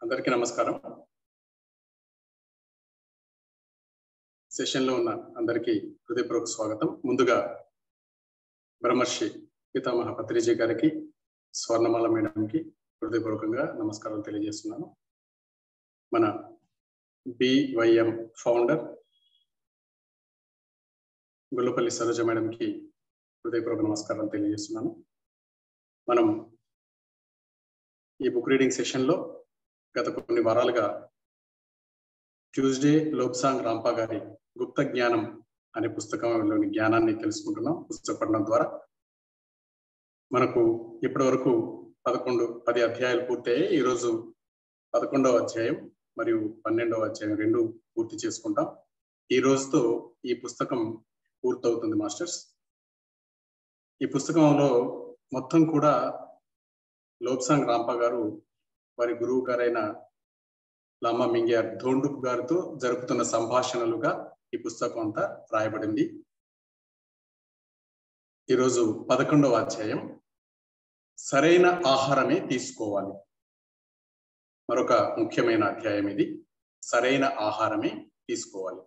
అందరికీ నమస్కారం సెషన్లో ఉన్న అందరికీ హృదయపూర్వక స్వాగతం ముందుగా బ్రహ్మర్షి పితామహ పత్రిజీ గారికి స్వర్ణమాల మేడంకి హృదయపూర్వకంగా నమస్కారం తెలియజేస్తున్నాను మన బివైఎం ఫౌండర్ గుల్లపల్లి సరోజ మేడంకి హృదయపూర్వక నమస్కారం తెలియజేస్తున్నాను మనం ఈ బుక్ రీడింగ్ సెషన్లో గత కొన్ని వారాలుగా ట్యూస్డే లోక్సాంగ్ రాంపా గారి గుప్త జ్ఞానం అనే పుస్తకంలోని జ్ఞానాన్ని తెలుసుకుంటున్నాం పుస్తక పఠనం ద్వారా మనకు ఇప్పటి వరకు పదకొండు పది అధ్యాయాలు పూర్తయ్యాయి ఈరోజు పదకొండవ అధ్యాయం మరియు పన్నెండవ అధ్యాయం రెండు పూర్తి చేసుకుంటాం ఈ రోజుతో ఈ పుస్తకం పూర్తవుతుంది మాస్టర్స్ ఈ పుస్తకంలో మొత్తం కూడా లోక్సాంగ్ రాంపా గారు వారి గురువు గారైన లామా మింగ్యార్ ధోండుప్ గారితో జరుపుతున్న సంభాషణలుగా ఈ పుస్తకం అంతా రాయబడింది ఈరోజు పదకొండవ అధ్యాయం సరైన ఆహారమే తీసుకోవాలి మరొక ముఖ్యమైన అధ్యాయం ఇది సరైన ఆహారమే తీసుకోవాలి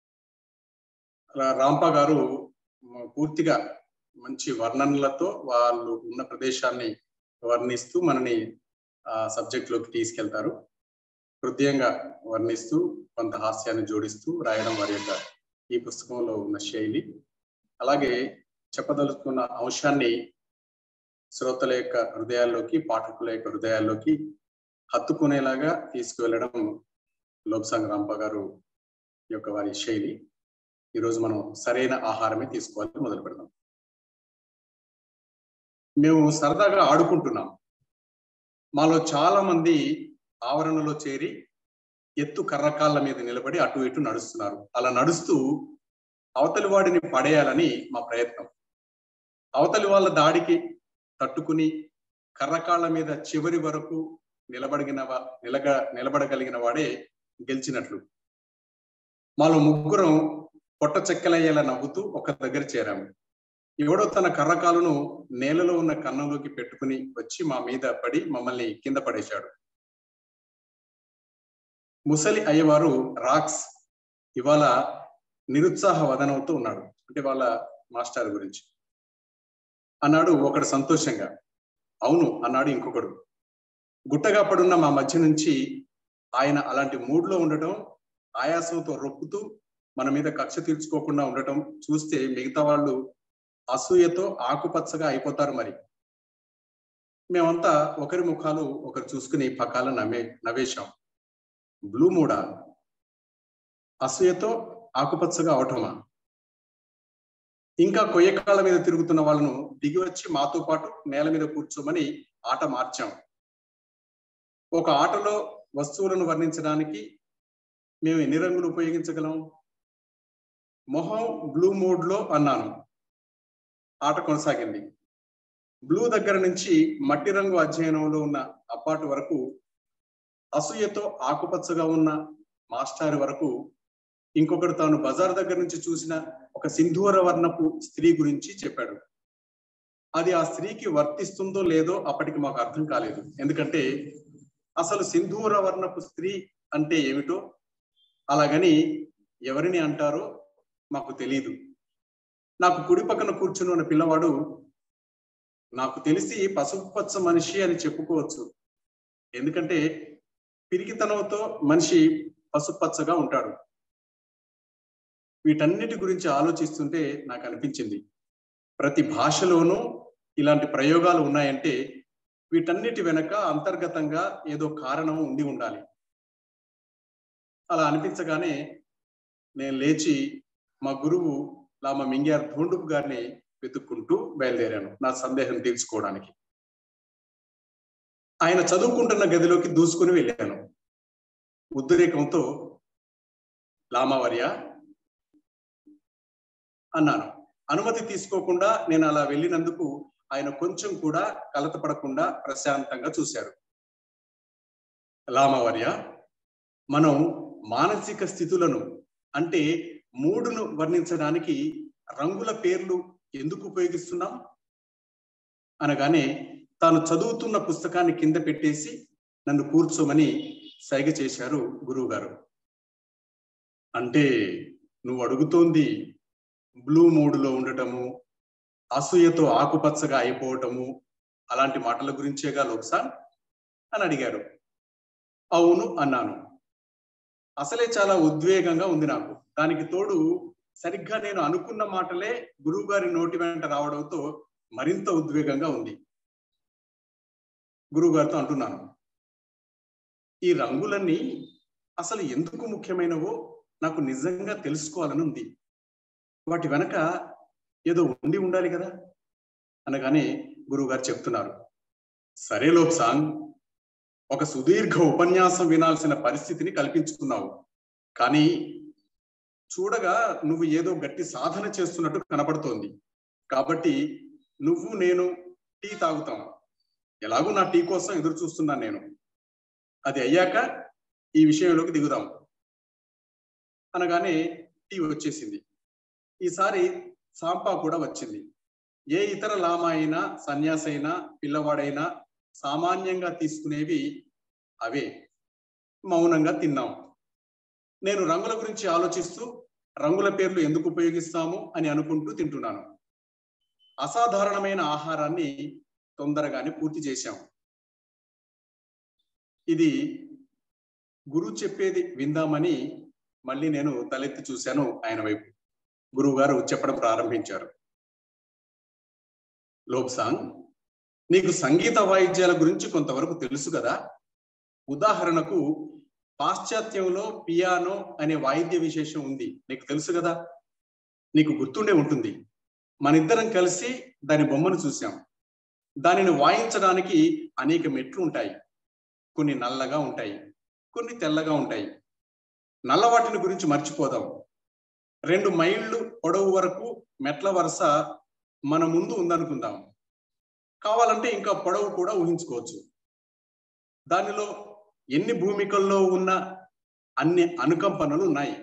రాంపా గారు పూర్తిగా మంచి వర్ణనలతో వాళ్ళు ఉన్న ప్రదేశాన్ని వర్ణిస్తూ మనని ఆ సబ్జెక్ట్ లోకి తీసుకెళ్తారు హృదయంగా వర్ణిస్తూ కొంత హాస్యాన్ని జోడిస్తూ రాయడం వారి యొక్క ఈ పుస్తకంలో ఉన్న శైలి అలాగే చెప్పదలుచుకున్న అంశాన్ని శ్రోతల యొక్క హృదయాల్లోకి పాఠకుల యొక్క హృదయాల్లోకి హత్తుకునేలాగా తీసుకువెళ్ళడం లోక్సాంగ్ రాంప గారు యొక్క వారి శైలి ఈరోజు మనం సరైన ఆహారమే తీసుకోవాలని మొదలు పెడదాం మేము సరదాగా ఆడుకుంటున్నాం మాలో చాలా మంది ఆవరణలో చేరి ఎత్తు కర్రకాళ్ళ మీద నిలబడి అటు ఇటు నడుస్తున్నారు అలా నడుస్తూ అవతలి వాడిని పడేయాలని మా ప్రయత్నం అవతలి వాళ్ళ దాడికి తట్టుకుని కర్రకాళ్ళ మీద చివరి వరకు నిలబడిన నిలగ నిలబడగలిగిన వాడే గెలిచినట్లు మాలో ముగ్గురం పొట్ట చెక్కలయ్యేలా నవ్వుతూ ఒక దగ్గర చేరాము ఎవడో తన కర్రకాలను నేలలో ఉన్న కన్నంలోకి పెట్టుకుని వచ్చి మా మీద పడి మమ్మల్ని కింద పడేశాడు ముసలి అయ్యవారు రాక్స్ ఇవాళ నిరుత్సాహ వదనంతో ఉన్నాడు అంటే వాళ్ళ మాస్టర్ గురించి అన్నాడు ఒకడు సంతోషంగా అవును అన్నాడు ఇంకొకడు గుట్టగా పడున్న మా మధ్య నుంచి ఆయన అలాంటి మూడ్లో ఉండటం ఆయాసంతో రొప్పుతూ మన మీద కక్ష తీర్చుకోకుండా ఉండటం చూస్తే మిగతా వాళ్ళు అసూయతో ఆకుపచ్చగా అయిపోతారు మరి మేమంతా ఒకరి ముఖాలు ఒకరు చూసుకుని పకాల నవ్వే నవ్వేశాం బ్లూ మూడా అసూయతో ఆకుపచ్చగా అవటమా ఇంకా కొయ్యకాళ్ళ మీద తిరుగుతున్న వాళ్ళను దిగి వచ్చి మాతో పాటు నేల మీద కూర్చోమని ఆట మార్చాం ఒక ఆటలో వస్తువులను వర్ణించడానికి మేము ఎన్ని రంగులు ఉపయోగించగలం మొహం బ్లూ మోడ్ లో అన్నాను ఆట కొనసాగింది బ్లూ దగ్గర నుంచి మట్టి రంగు అధ్యయనంలో ఉన్న అప్పాటి వరకు అసూయతో ఆకుపచ్చగా ఉన్న మాస్టారు వరకు ఇంకొకడు తాను బజార్ దగ్గర నుంచి చూసిన ఒక సింధూర వర్ణపు స్త్రీ గురించి చెప్పాడు అది ఆ స్త్రీకి వర్తిస్తుందో లేదో అప్పటికి మాకు అర్థం కాలేదు ఎందుకంటే అసలు సింధూర వర్ణపు స్త్రీ అంటే ఏమిటో అలాగని ఎవరిని అంటారో మాకు తెలియదు నాకు కుడి పక్కన కూర్చుని ఉన్న పిల్లవాడు నాకు తెలిసి పసుపు పచ్చ మనిషి అని చెప్పుకోవచ్చు ఎందుకంటే పిరికితనంతో మనిషి పసుపచ్చగా ఉంటాడు వీటన్నిటి గురించి ఆలోచిస్తుంటే నాకు అనిపించింది ప్రతి భాషలోనూ ఇలాంటి ప్రయోగాలు ఉన్నాయంటే వీటన్నిటి వెనక అంతర్గతంగా ఏదో కారణం ఉండి ఉండాలి అలా అనిపించగానే నేను లేచి మా గురువు లామ మింగ్యార్ ధోండుపు గారిని వెతుక్కుంటూ బయలుదేరాను నా సందేహం తీర్చుకోవడానికి ఆయన చదువుకుంటున్న గదిలోకి దూసుకుని వెళ్ళాను ఉద్రేకంతో లామావర్య అన్నాను అనుమతి తీసుకోకుండా నేను అలా వెళ్ళినందుకు ఆయన కొంచెం కూడా కలతపడకుండా ప్రశాంతంగా చూశారు లామావర్య మనం మానసిక స్థితులను అంటే మూడును వర్ణించడానికి రంగుల పేర్లు ఎందుకు ఉపయోగిస్తున్నాం అనగానే తాను చదువుతున్న పుస్తకాన్ని కింద పెట్టేసి నన్ను కూర్చోమని సైగ చేశారు గురువు గారు అంటే నువ్వు అడుగుతోంది బ్లూ మూడ్లో ఉండటము అసూయతో ఆకుపచ్చగా అయిపోవటము అలాంటి మాటల గురించేగా లోక్సాన్ అని అడిగారు అవును అన్నాను అసలే చాలా ఉద్వేగంగా ఉంది నాకు దానికి తోడు సరిగ్గా నేను అనుకున్న మాటలే గురువు గారి నోటి వెంట రావడంతో మరింత ఉద్వేగంగా ఉంది గురువు గారితో అంటున్నాను ఈ రంగులన్నీ అసలు ఎందుకు ముఖ్యమైనవో నాకు నిజంగా తెలుసుకోవాలని ఉంది వాటి వెనక ఏదో ఉండి ఉండాలి కదా అనగానే గురువు గారు చెప్తున్నారు సరే లోక్సాంగ్ ఒక సుదీర్ఘ ఉపన్యాసం వినాల్సిన పరిస్థితిని కల్పించుకున్నావు కానీ చూడగా నువ్వు ఏదో గట్టి సాధన చేస్తున్నట్టు కనపడుతోంది కాబట్టి నువ్వు నేను టీ తాగుతాం ఎలాగూ నా టీ కోసం ఎదురు చూస్తున్నాను నేను అది అయ్యాక ఈ విషయంలోకి దిగుదాం అనగానే టీ వచ్చేసింది ఈసారి సాంపా కూడా వచ్చింది ఏ ఇతర లామ అయినా సన్యాసి అయినా పిల్లవాడైనా సామాన్యంగా తీసుకునేవి అవే మౌనంగా తిన్నాం నేను రంగుల గురించి ఆలోచిస్తూ రంగుల పేర్లు ఎందుకు ఉపయోగిస్తాము అని అనుకుంటూ తింటున్నాను అసాధారణమైన ఆహారాన్ని తొందరగానే పూర్తి చేశాం ఇది గురువు చెప్పేది విందామని మళ్ళీ నేను తలెత్తి చూశాను ఆయన వైపు గురువు గారు చెప్పడం ప్రారంభించారు లోక్సాంగ్ నీకు సంగీత వాయిద్యాల గురించి కొంతవరకు తెలుసు కదా ఉదాహరణకు పాశ్చాత్యంలో పియానో అనే వాయిద్య విశేషం ఉంది నీకు తెలుసు కదా నీకు గుర్తుండే ఉంటుంది మనిద్దరం కలిసి దాని బొమ్మను చూసాం దానిని వాయించడానికి అనేక మెట్లు ఉంటాయి కొన్ని నల్లగా ఉంటాయి కొన్ని తెల్లగా ఉంటాయి నల్లవాటిని గురించి మర్చిపోదాం రెండు మైళ్ళు పొడవు వరకు మెట్ల వరుస మన ముందు ఉందనుకుందాం కావాలంటే ఇంకా పొడవు కూడా ఊహించుకోవచ్చు దానిలో ఎన్ని భూమికల్లో ఉన్న అన్ని అనుకంపనలు ఉన్నాయి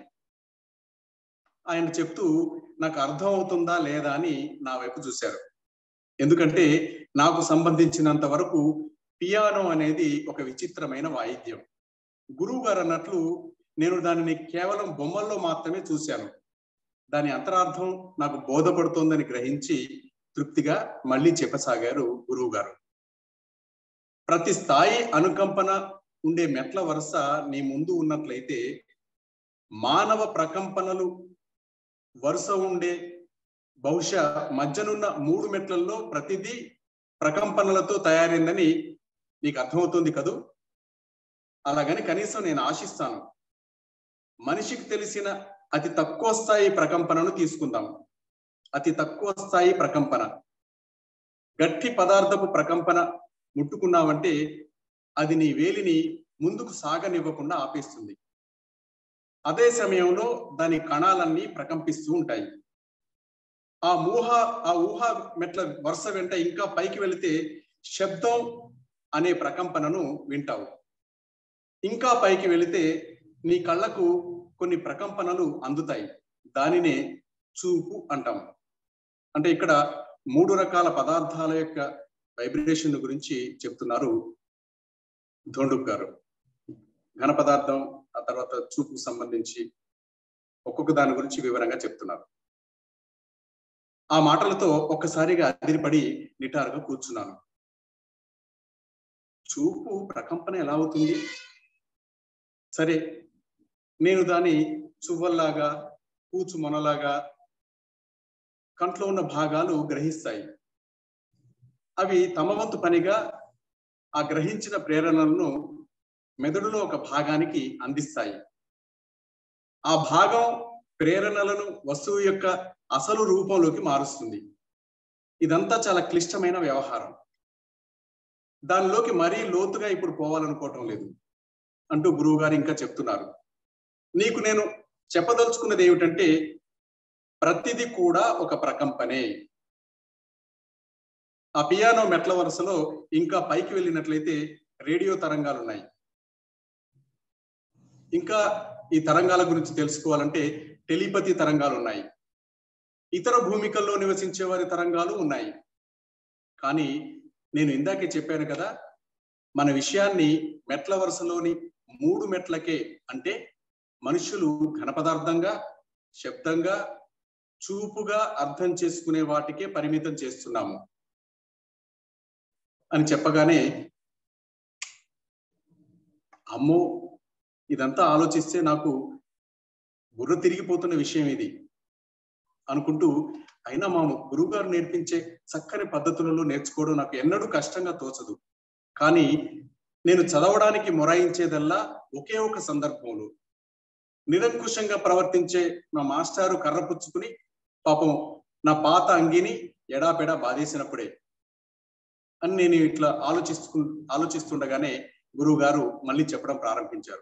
ఆయన చెప్తూ నాకు అర్థం అవుతుందా లేదా అని నా వైపు చూశారు ఎందుకంటే నాకు సంబంధించినంత వరకు పియానో అనేది ఒక విచిత్రమైన వాయిద్యం గురువు గారు అన్నట్లు నేను దానిని కేవలం బొమ్మల్లో మాత్రమే చూశాను దాని అంతరార్థం నాకు బోధపడుతోందని గ్రహించి తృప్తిగా మళ్ళీ చెప్పసాగారు గురువు గారు ప్రతి స్థాయి అనుకంపన ఉండే మెట్ల వరుస నీ ముందు ఉన్నట్లయితే మానవ ప్రకంపనలు వరుస ఉండే బహుశా మధ్యనున్న మూడు మెట్లలో ప్రతిదీ ప్రకంపనలతో తయారైందని నీకు అర్థమవుతుంది కదూ అలాగని కనీసం నేను ఆశిస్తాను మనిషికి తెలిసిన అతి తక్కువ స్థాయి ప్రకంపనను తీసుకుందాం అతి తక్కువ స్థాయి ప్రకంపన గట్టి పదార్థపు ప్రకంపన ముట్టుకున్నావంటే అది నీ వేలిని ముందుకు సాగనివ్వకుండా ఆపేస్తుంది అదే సమయంలో దాని కణాలన్నీ ప్రకంపిస్తూ ఉంటాయి ఆ ఊహ ఆ ఊహ మెట్ల వరుస వెంట ఇంకా పైకి వెళితే శబ్దం అనే ప్రకంపనను వింటావు ఇంకా పైకి వెళితే నీ కళ్ళకు కొన్ని ప్రకంపనలు అందుతాయి దానినే చూపు అంటాం అంటే ఇక్కడ మూడు రకాల పదార్థాల యొక్క వైబ్రేషన్ గురించి చెప్తున్నారు ధోండుక్ గారు ఘన పదార్థం ఆ తర్వాత చూపుకు సంబంధించి ఒక్కొక్క దాని గురించి వివరంగా చెప్తున్నారు ఆ మాటలతో ఒక్కసారిగా అదిరిపడి నిటారుగా కూర్చున్నాను చూపు ప్రకంపన ఎలా అవుతుంది సరే నేను దాని చువ్వల్లాగా కూచు మొనలాగా కంట్లో ఉన్న భాగాలు గ్రహిస్తాయి అవి తమ వంతు పనిగా ఆ గ్రహించిన ప్రేరణలను మెదడులో ఒక భాగానికి అందిస్తాయి ఆ భాగం ప్రేరణలను వస్తువు యొక్క అసలు రూపంలోకి మారుస్తుంది ఇదంతా చాలా క్లిష్టమైన వ్యవహారం దానిలోకి మరీ లోతుగా ఇప్పుడు పోవాలనుకోవటం లేదు అంటూ గురువు గారు ఇంకా చెప్తున్నారు నీకు నేను చెప్పదలుచుకున్నది ఏమిటంటే ప్రతిది కూడా ఒక ప్రకంపనే ఆ పియానో మెట్ల వరుసలో ఇంకా పైకి వెళ్ళినట్లయితే రేడియో తరంగాలు ఉన్నాయి ఇంకా ఈ తరంగాల గురించి తెలుసుకోవాలంటే టెలిపతి తరంగాలు ఉన్నాయి ఇతర భూమికల్లో నివసించే వారి తరంగాలు ఉన్నాయి కానీ నేను ఇందాకే చెప్పాను కదా మన విషయాన్ని మెట్ల వరుసలోని మూడు మెట్లకే అంటే మనుషులు ఘనపదార్థంగా శబ్దంగా చూపుగా అర్థం చేసుకునే వాటికే పరిమితం చేస్తున్నాము అని చెప్పగానే అమ్మో ఇదంతా ఆలోచిస్తే నాకు బుర్ర తిరిగిపోతున్న విషయం ఇది అనుకుంటూ అయినా మా గురువు గారు నేర్పించే చక్కని పద్ధతులలో నేర్చుకోవడం నాకు ఎన్నడూ కష్టంగా తోచదు కానీ నేను చదవడానికి మొరాయించేదల్లా ఒకే ఒక సందర్భంలో నిరంకుశంగా ప్రవర్తించే మా మాస్టారు కర్ర పుచ్చుకుని పాపం నా పాత అంగిని ఎడాపెడా బాధేసినప్పుడే అని నేను ఇట్లా ఆలోచిస్తు ఆలోచిస్తుండగానే గురువు గారు మళ్ళీ చెప్పడం ప్రారంభించారు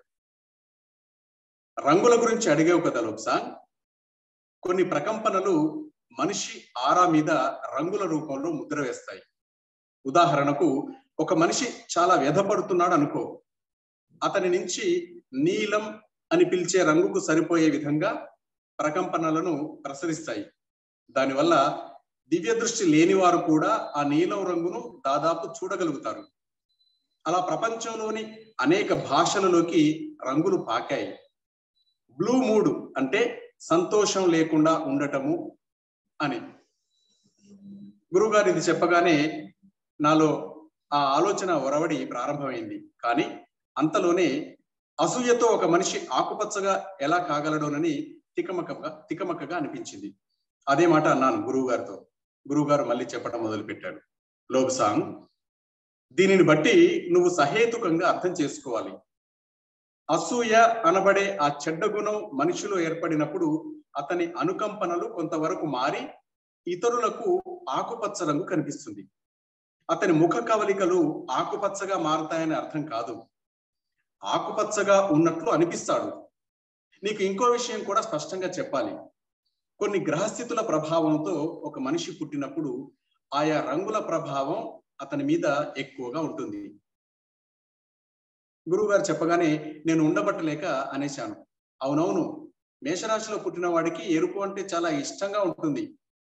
రంగుల గురించి అడిగావు కదా లోక్సాంగ్ కొన్ని ప్రకంపనలు మనిషి ఆరా మీద రంగుల రూపంలో ముద్ర వేస్తాయి ఉదాహరణకు ఒక మనిషి చాలా వ్యధపడుతున్నాడు అనుకో అతని నుంచి నీలం అని పిలిచే రంగుకు సరిపోయే విధంగా ప్రకంపనలను ప్రసరిస్తాయి దానివల్ల దివ్య దృష్టి లేని వారు కూడా ఆ నీలం రంగును దాదాపు చూడగలుగుతారు అలా ప్రపంచంలోని అనేక భాషలలోకి రంగులు పాకాయి బ్లూ మూడ్ అంటే సంతోషం లేకుండా ఉండటము అని గురువుగారు ఇది చెప్పగానే నాలో ఆ ఆలోచన ఒరవడి ప్రారంభమైంది కానీ అంతలోనే అసూయతో ఒక మనిషి ఆకుపచ్చగా ఎలా కాగలడోనని తికమకగా తికమకగా అనిపించింది అదే మాట అన్నాను గురువు గారితో గురువు గారు మళ్ళీ చెప్పడం మొదలు పెట్టాడు లోబ్సాంగ్ దీనిని బట్టి నువ్వు సహేతుకంగా అర్థం చేసుకోవాలి అసూయ అనబడే ఆ చెడ్డ గుణం మనిషిలో ఏర్పడినప్పుడు అతని అనుకంపనలు కొంతవరకు మారి ఇతరులకు ఆకుపచ్చ రంగు కనిపిస్తుంది అతని ముఖ కవలికలు ఆకుపచ్చగా మారతాయని అర్థం కాదు ఆకుపచ్చగా ఉన్నట్లు అనిపిస్తాడు నీకు ఇంకో విషయం కూడా స్పష్టంగా చెప్పాలి కొన్ని గ్రహస్థితుల ప్రభావంతో ఒక మనిషి పుట్టినప్పుడు ఆయా రంగుల ప్రభావం అతని మీద ఎక్కువగా ఉంటుంది గురువు గారు చెప్పగానే నేను ఉండబట్టలేక అనేశాను అవునవును మేషరాశిలో పుట్టిన వాడికి ఎరుపు అంటే చాలా ఇష్టంగా ఉంటుంది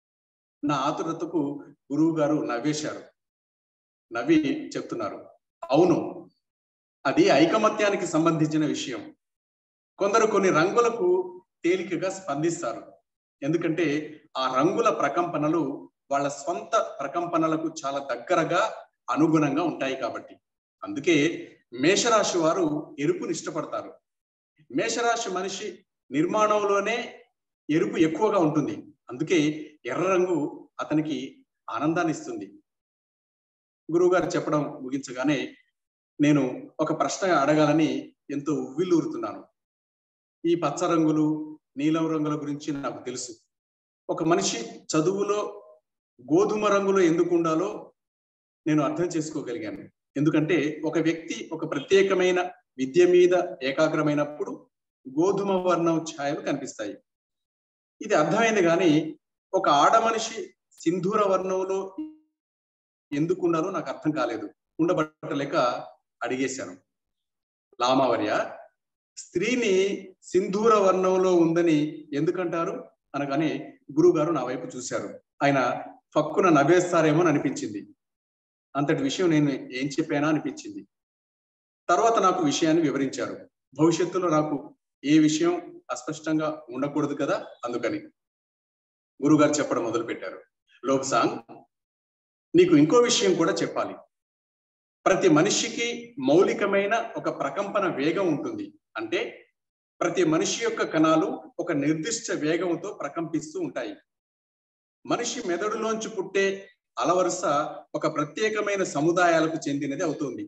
నా ఆతురతకు గురువు గారు నవ్వేశారు నవ్వి చెప్తున్నారు అవును అది ఐకమత్యానికి సంబంధించిన విషయం కొందరు కొన్ని రంగులకు తేలికగా స్పందిస్తారు ఎందుకంటే ఆ రంగుల ప్రకంపనలు వాళ్ళ స్వంత ప్రకంపనలకు చాలా దగ్గరగా అనుగుణంగా ఉంటాయి కాబట్టి అందుకే మేషరాశి వారు ఎరుపుని ఇష్టపడతారు మేషరాశి మనిషి నిర్మాణంలోనే ఎరుపు ఎక్కువగా ఉంటుంది అందుకే ఎర్ర రంగు అతనికి ఆనందాన్ని ఇస్తుంది గురువుగారు చెప్పడం ముగించగానే నేను ఒక ప్రశ్న అడగాలని ఎంతో ఉవ్విల్లూరుతున్నాను ఈ పచ్చ రంగులు నీలం రంగుల గురించి నాకు తెలుసు ఒక మనిషి చదువులో గోధుమ రంగులో ఎందుకు ఉండాలో నేను అర్థం చేసుకోగలిగాను ఎందుకంటే ఒక వ్యక్తి ఒక ప్రత్యేకమైన విద్య మీద ఏకాగ్రమైనప్పుడు గోధుమ వర్ణం ఛాయలు కనిపిస్తాయి ఇది అర్థమైంది కానీ ఒక ఆడ మనిషి సింధూర వర్ణంలో ఎందుకు ఉండాలో నాకు అర్థం కాలేదు ఉండబట్టలేక అడిగేశాను లామావర్య స్త్రీని సింధూర వర్ణంలో ఉందని ఎందుకంటారు అనగానే గురువు గారు నా వైపు చూశారు ఆయన పక్కున నవ్వేస్తారేమో అని అనిపించింది అంతటి విషయం నేను ఏం చెప్పానా అనిపించింది తర్వాత నాకు విషయాన్ని వివరించారు భవిష్యత్తులో నాకు ఏ విషయం అస్పష్టంగా ఉండకూడదు కదా అందుకని గురుగారు చెప్పడం మొదలు పెట్టారు లోక్సాంగ్ నీకు ఇంకో విషయం కూడా చెప్పాలి ప్రతి మనిషికి మౌలికమైన ఒక ప్రకంపన వేగం ఉంటుంది అంటే ప్రతి మనిషి యొక్క కణాలు ఒక నిర్దిష్ట వేగంతో ప్రకంపిస్తూ ఉంటాయి మనిషి మెదడులోంచి పుట్టే అలవరుస ఒక ప్రత్యేకమైన సముదాయాలకు చెందినది అవుతుంది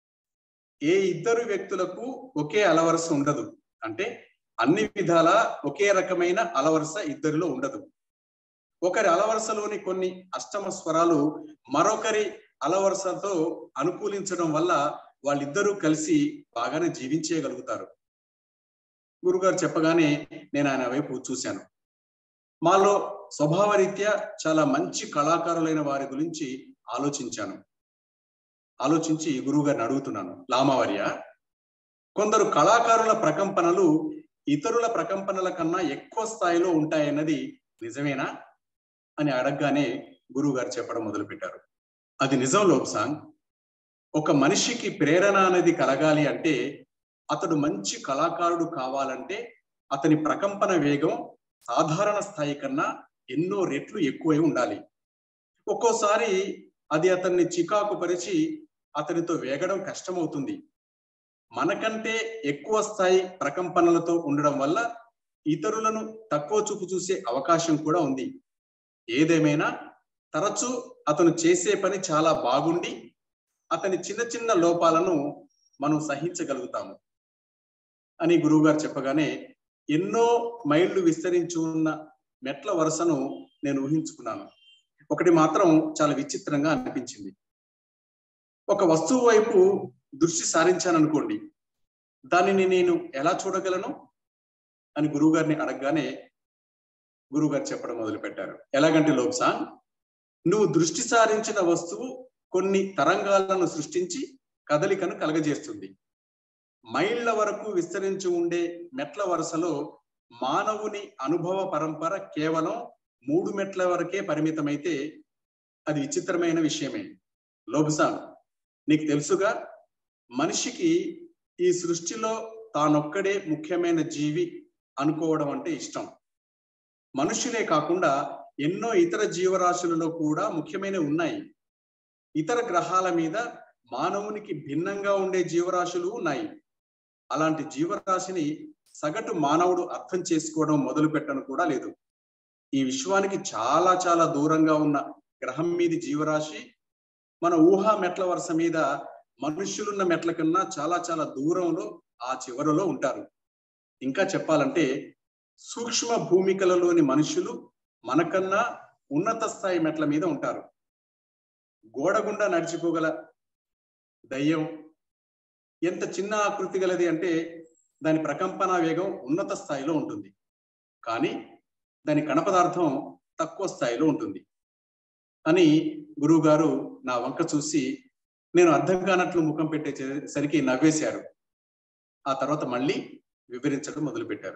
ఏ ఇద్దరు వ్యక్తులకు ఒకే అలవరుస ఉండదు అంటే అన్ని విధాల ఒకే రకమైన అలవరుస ఇద్దరిలో ఉండదు ఒకరి అలవరుసలోని కొన్ని అష్టమ స్వరాలు మరొకరి అలవరుసతో అనుకూలించడం వల్ల వాళ్ళిద్దరూ కలిసి బాగానే జీవించేయగలుగుతారు గురుగారు చెప్పగానే నేను ఆయన వైపు చూశాను మాలో స్వభావరీత్యా చాలా మంచి కళాకారులైన వారి గురించి ఆలోచించాను ఆలోచించి గురువు గారిని అడుగుతున్నాను లామావర్య కొందరు కళాకారుల ప్రకంపనలు ఇతరుల ప్రకంపనల కన్నా ఎక్కువ స్థాయిలో ఉంటాయన్నది నిజమేనా అని అడగగానే గురువు గారు చెప్పడం మొదలుపెట్టారు అది నిజం లోక్సాంగ్ ఒక మనిషికి ప్రేరణ అనేది కలగాలి అంటే అతడు మంచి కళాకారుడు కావాలంటే అతని ప్రకంపన వేగం సాధారణ స్థాయి కన్నా ఎన్నో రెట్లు ఎక్కువై ఉండాలి ఒక్కోసారి అది అతన్ని చికాకు పరిచి అతనితో వేగడం కష్టమవుతుంది మనకంటే ఎక్కువ స్థాయి ప్రకంపనలతో ఉండడం వల్ల ఇతరులను తక్కువ చూపు చూసే అవకాశం కూడా ఉంది ఏదేమైనా తరచూ అతను చేసే పని చాలా బాగుండి అతని చిన్న చిన్న లోపాలను మనం సహించగలుగుతాము అని గురువుగారు చెప్పగానే ఎన్నో మైళ్ళు విస్తరించి ఉన్న మెట్ల వరుసను నేను ఊహించుకున్నాను ఒకటి మాత్రం చాలా విచిత్రంగా అనిపించింది ఒక వస్తువు వైపు దృష్టి సారించాను అనుకోండి దానిని నేను ఎలా చూడగలను అని గురువుగారిని అడగగానే గురువుగారు చెప్పడం మొదలు పెట్టారు ఎలాగంటే లోక్సాంగ్ నువ్వు దృష్టి సారించిన వస్తువు కొన్ని తరంగాలను సృష్టించి కదలికను కలగజేస్తుంది మైళ్ళ వరకు విస్తరించి ఉండే మెట్ల వరుసలో మానవుని అనుభవ పరంపర కేవలం మూడు మెట్ల వరకే పరిమితమైతే అది విచిత్రమైన విషయమే లోబసాన్ నీకు తెలుసుగా మనిషికి ఈ సృష్టిలో తానొక్కడే ముఖ్యమైన జీవి అనుకోవడం అంటే ఇష్టం మనుషులే కాకుండా ఎన్నో ఇతర జీవరాశులలో కూడా ముఖ్యమైన ఉన్నాయి ఇతర గ్రహాల మీద మానవునికి భిన్నంగా ఉండే జీవరాశులు ఉన్నాయి అలాంటి జీవరాశిని సగటు మానవుడు అర్థం చేసుకోవడం మొదలు పెట్టను కూడా లేదు ఈ విశ్వానికి చాలా చాలా దూరంగా ఉన్న గ్రహం మీది జీవరాశి మన ఊహా మెట్ల వరుస మీద మనుష్యులున్న మెట్ల కన్నా చాలా చాలా దూరంలో ఆ చివరలో ఉంటారు ఇంకా చెప్పాలంటే సూక్ష్మ భూమికలలోని మనుషులు మనకన్నా ఉన్నత స్థాయి మెట్ల మీద ఉంటారు గోడగుండా నడిచిపోగల దయ్యం ఎంత చిన్న ఆకృతి గలది అంటే దాని ప్రకంపన వేగం ఉన్నత స్థాయిలో ఉంటుంది కానీ దాని కణపదార్థం తక్కువ స్థాయిలో ఉంటుంది అని గురువు గారు నా వంక చూసి నేను అర్థం కానట్లు ముఖం పెట్టేసరికి నవ్వేశారు ఆ తర్వాత మళ్ళీ వివరించడం మొదలుపెట్టారు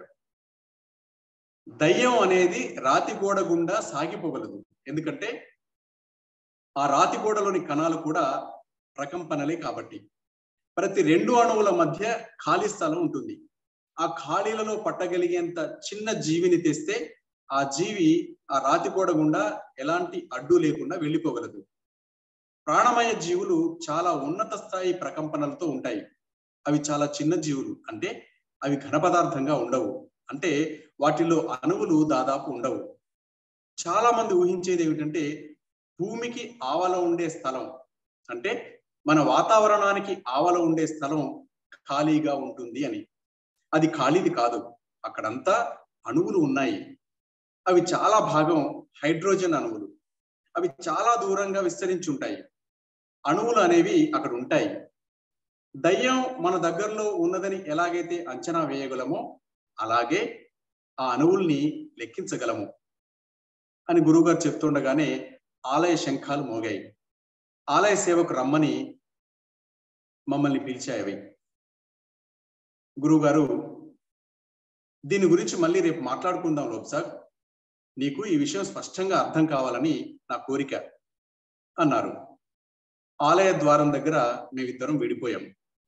దయ్యం అనేది రాతి గోడ గుండా సాగిపోగలదు ఎందుకంటే ఆ రాతి గోడలోని కణాలు కూడా ప్రకంపనలే కాబట్టి ప్రతి రెండు అణువుల మధ్య ఖాళీ స్థలం ఉంటుంది ఆ ఖాళీలలో పట్టగలిగేంత చిన్న జీవిని తెస్తే ఆ జీవి ఆ రాతి గోడ గుండా ఎలాంటి అడ్డు లేకుండా వెళ్ళిపోగలదు ప్రాణమయ జీవులు చాలా ఉన్నత స్థాయి ప్రకంపనలతో ఉంటాయి అవి చాలా చిన్న జీవులు అంటే అవి ఘన పదార్థంగా ఉండవు అంటే వాటిలో అణువులు దాదాపు ఉండవు చాలా మంది ఊహించేది ఏమిటంటే భూమికి ఆవల ఉండే స్థలం అంటే మన వాతావరణానికి ఆవల ఉండే స్థలం ఖాళీగా ఉంటుంది అని అది ఖాళీది కాదు అక్కడంతా అణువులు ఉన్నాయి అవి చాలా భాగం హైడ్రోజన్ అణువులు అవి చాలా దూరంగా విస్తరించి ఉంటాయి అణువులు అనేవి అక్కడ ఉంటాయి దయ్యం మన దగ్గరలో ఉన్నదని ఎలాగైతే అంచనా వేయగలమో అలాగే ఆ అణువుల్ని లెక్కించగలము అని గురువుగారు చెప్తుండగానే ఆలయ శంఖాలు మోగాయి ఆలయ సేవకు రమ్మని మమ్మల్ని పిలిచాయి అవి గురువుగారు దీని గురించి మళ్ళీ రేపు మాట్లాడుకుందాం లోక్సాగ్ నీకు ఈ విషయం స్పష్టంగా అర్థం కావాలని నా కోరిక అన్నారు ఆలయ ద్వారం దగ్గర మేమిద్దరం విడిపోయాం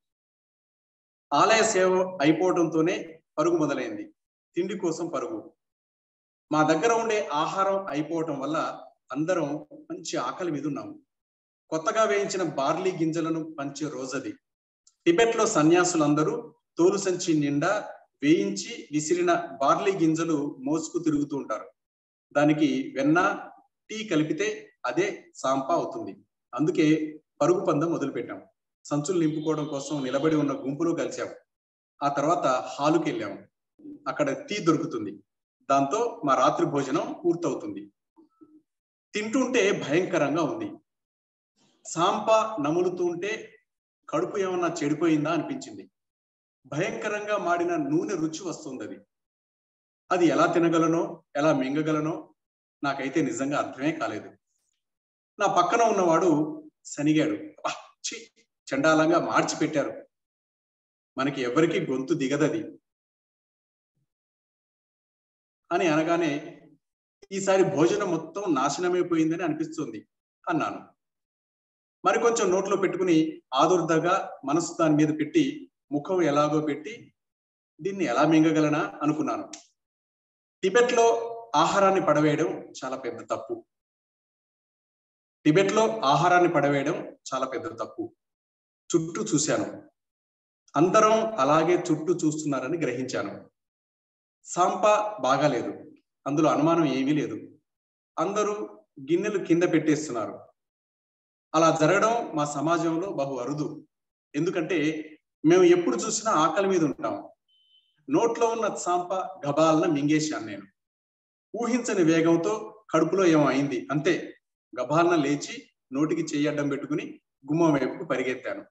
ఆలయ సేవ అయిపోవడంతోనే పరుగు మొదలైంది తిండి కోసం పరుగు మా దగ్గర ఉండే ఆహారం అయిపోవటం వల్ల అందరం మంచి ఆకలి మీద ఉన్నాము కొత్తగా వేయించిన బార్లీ గింజలను పంచే రోజది టిబెట్ లో సన్యాసులందరూ తోలు సంచి నిండా వేయించి విసిరిన బార్లీ గింజలు మోసుకు తిరుగుతూ ఉంటారు దానికి వెన్న టీ కలిపితే అదే సాంపా అవుతుంది అందుకే పరుగు పందం మొదలు పెట్టాం సంచులు నింపుకోవడం కోసం నిలబడి ఉన్న గుంపులో కలిసాం ఆ తర్వాత హాలుకి వెళ్ళాం అక్కడ టీ దొరుకుతుంది దాంతో మా రాత్రి భోజనం పూర్తవుతుంది తింటుంటే భయంకరంగా ఉంది సాంప నములుతుంటే కడుపు ఏమన్నా చెడిపోయిందా అనిపించింది భయంకరంగా మాడిన నూనె రుచి వస్తుంది అది అది ఎలా తినగలనో ఎలా మింగగలనో నాకైతే నిజంగా అర్థమే కాలేదు నా పక్కన ఉన్నవాడు సనిగాడు చి చండాలంగా మార్చి పెట్టారు మనకి ఎవరికి గొంతు దిగదది అని అనగానే ఈసారి భోజనం మొత్తం నాశనమైపోయిందని అనిపిస్తుంది అన్నాను మరి కొంచెం నోట్లో పెట్టుకుని ఆదుర్దగా మనసు దాని మీద పెట్టి ముఖం ఎలాగో పెట్టి దీన్ని ఎలా మింగగలనా అనుకున్నాను టిబెట్ లో ఆహారాన్ని పడవేయడం చాలా పెద్ద తప్పు టిబెట్ లో ఆహారాన్ని పడవేయడం చాలా పెద్ద తప్పు చుట్టూ చూశాను అందరం అలాగే చుట్టూ చూస్తున్నారని గ్రహించాను సాంప బాగాలేదు అందులో అనుమానం ఏమీ లేదు అందరూ గిన్నెలు కింద పెట్టేస్తున్నారు అలా జరగడం మా సమాజంలో బహు అరుదు ఎందుకంటే మేము ఎప్పుడు చూసినా ఆకలి మీద ఉంటాం నోట్లో ఉన్న సాంప గబాలన మింగేశాను నేను ఊహించని వేగంతో కడుపులో ఏమో అయింది అంతే గబాలన లేచి నోటికి చెయ్యడ్డం పెట్టుకుని గుమ్మం వైపుకు పరిగెత్తాను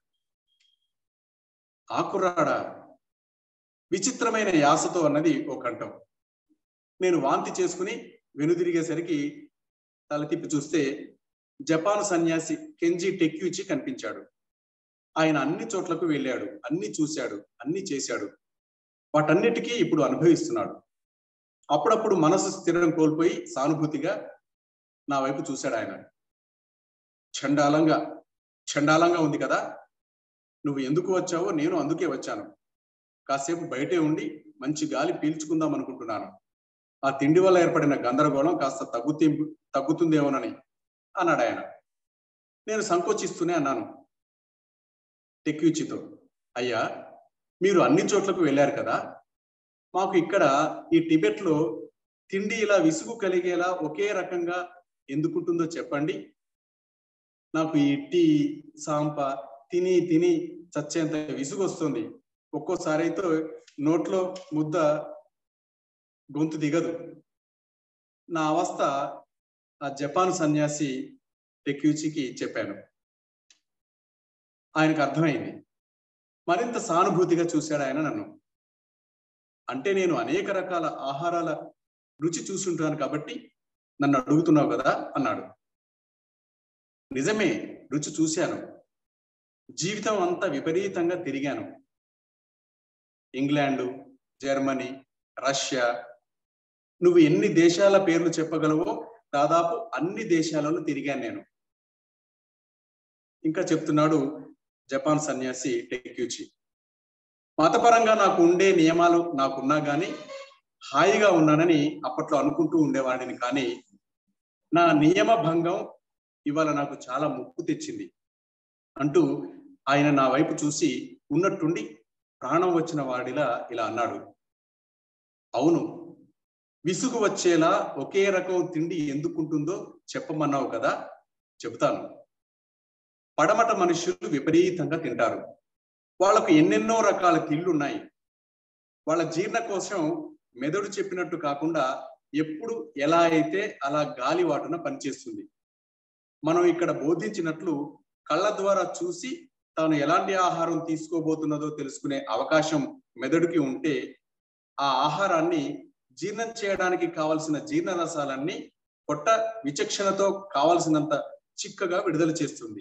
ఆకురాడ విచిత్రమైన యాసతో అన్నది ఓ కంఠం నేను వాంతి చేసుకుని వెనుదిరిగేసరికి తల తిప్పి చూస్తే జపాన్ సన్యాసి కెంజీ టెక్యూచి కనిపించాడు ఆయన అన్ని చోట్లకు వెళ్ళాడు అన్ని చూశాడు అన్ని చేశాడు వాటన్నిటికీ ఇప్పుడు అనుభవిస్తున్నాడు అప్పుడప్పుడు మనసు స్థిరం కోల్పోయి సానుభూతిగా నా వైపు చూశాడు ఆయన చండాలంగా చండాలంగా ఉంది కదా నువ్వు ఎందుకు వచ్చావో నేను అందుకే వచ్చాను కాసేపు బయటే ఉండి మంచి గాలి పీల్చుకుందాం అనుకుంటున్నాను ఆ తిండి వల్ల ఏర్పడిన గందరగోళం కాస్త తగ్గుతీ తగ్గుతుందేమోనని అన్నాడు ఆయన నేను సంకోచిస్తూనే అన్నాను టెక్యూచితో అయ్యా మీరు అన్ని చోట్లకు వెళ్ళారు కదా మాకు ఇక్కడ ఈ టిబెట్ లో తిండి ఇలా విసుగు కలిగేలా ఒకే రకంగా ఎందుకుంటుందో చెప్పండి నాకు ఈ టీ సాంప తిని తిని చచ్చేంత విసుగు వస్తుంది ఒక్కోసారి అయితే నోట్లో ముద్ద గొంతు దిగదు నా అవస్థ ఆ జపాన్ సన్యాసి టెక్యూచికి చెప్పాను ఆయనకు అర్థమైంది మరింత సానుభూతిగా చూశాడు ఆయన నన్ను అంటే నేను అనేక రకాల ఆహారాల రుచి చూసుంటాను కాబట్టి నన్ను అడుగుతున్నావు కదా అన్నాడు నిజమే రుచి చూశాను జీవితం అంతా విపరీతంగా తిరిగాను ఇంగ్లాండు జర్మనీ రష్యా నువ్వు ఎన్ని దేశాల పేర్లు చెప్పగలవో దాదాపు అన్ని దేశాలలో తిరిగాను నేను ఇంకా చెప్తున్నాడు జపాన్ సన్యాసి టెక్యూచి మతపరంగా నాకు ఉండే నియమాలు నాకున్నా కానీ హాయిగా ఉన్నానని అప్పట్లో అనుకుంటూ ఉండేవాడిని కానీ నా నియమ భంగం ఇవాళ నాకు చాలా ముప్పు తెచ్చింది అంటూ ఆయన నా వైపు చూసి ఉన్నట్టుండి ప్రాణం వచ్చిన వాడిలా ఇలా అన్నాడు అవును విసుగు వచ్చేలా ఒకే రకం తిండి ఎందుకుంటుందో చెప్పమన్నావు కదా చెబుతాను పడమట మనుషులు విపరీతంగా తింటారు వాళ్ళకు ఎన్నెన్నో రకాల తిళ్ళు ఉన్నాయి వాళ్ళ జీర్ణ కోసం మెదడు చెప్పినట్టు కాకుండా ఎప్పుడు ఎలా అయితే అలా గాలి వాటున పనిచేస్తుంది మనం ఇక్కడ బోధించినట్లు కళ్ళ ద్వారా చూసి తాను ఎలాంటి ఆహారం తీసుకోబోతున్నదో తెలుసుకునే అవకాశం మెదడుకి ఉంటే ఆ ఆహారాన్ని జీర్ణం చేయడానికి కావలసిన జీర్ణ రసాలన్నీ పొట్ట విచక్షణతో కావలసినంత చిక్కగా విడుదల చేస్తుంది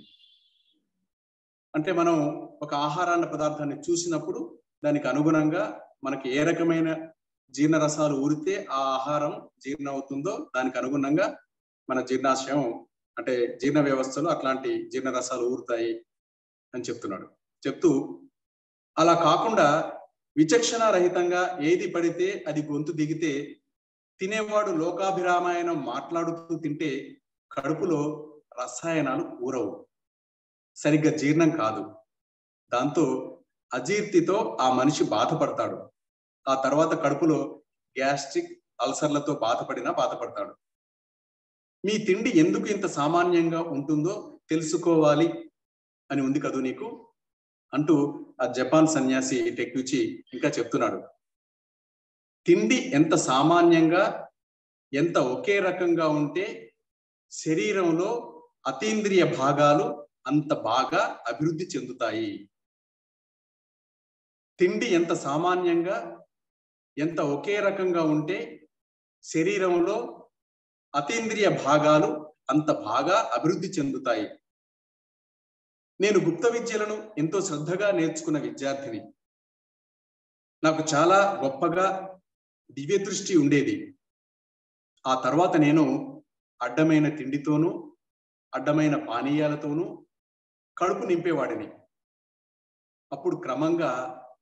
అంటే మనం ఒక ఆహారాన్న పదార్థాన్ని చూసినప్పుడు దానికి అనుగుణంగా మనకి ఏ రకమైన జీర్ణ రసాలు ఊరితే ఆ ఆహారం జీర్ణ అవుతుందో దానికి అనుగుణంగా మన జీర్ణాశయం అంటే జీర్ణ వ్యవస్థలో అట్లాంటి జీర్ణ రసాలు ఊరుతాయి అని చెప్తున్నాడు చెప్తూ అలా కాకుండా విచక్షణ రహితంగా ఏది పడితే అది గొంతు దిగితే తినేవాడు లోకాభిరామాయణం మాట్లాడుతూ తింటే కడుపులో రసాయనాలు ఊరవు సరిగ్గా జీర్ణం కాదు దాంతో అజీర్తితో ఆ మనిషి బాధపడతాడు ఆ తర్వాత కడుపులో గ్యాస్ట్రిక్ అల్సర్లతో బాధపడినా బాధపడతాడు మీ తిండి ఎందుకు ఇంత సామాన్యంగా ఉంటుందో తెలుసుకోవాలి అని ఉంది కదూ నీకు అంటూ ఆ జపాన్ సన్యాసి టెక్యూచి ఇంకా చెప్తున్నాడు తిండి ఎంత సామాన్యంగా ఎంత ఒకే రకంగా ఉంటే శరీరంలో అతీంద్రియ భాగాలు అంత బాగా అభివృద్ధి చెందుతాయి తిండి ఎంత సామాన్యంగా ఎంత ఒకే రకంగా ఉంటే శరీరంలో అతీంద్రియ భాగాలు అంత బాగా అభివృద్ధి చెందుతాయి నేను గుప్త విద్యలను ఎంతో శ్రద్ధగా నేర్చుకున్న విద్యార్థిని నాకు చాలా గొప్పగా దివ్య దృష్టి ఉండేది ఆ తర్వాత నేను అడ్డమైన తిండితోనూ అడ్డమైన పానీయాలతోనూ కడుపు నింపేవాడిని అప్పుడు క్రమంగా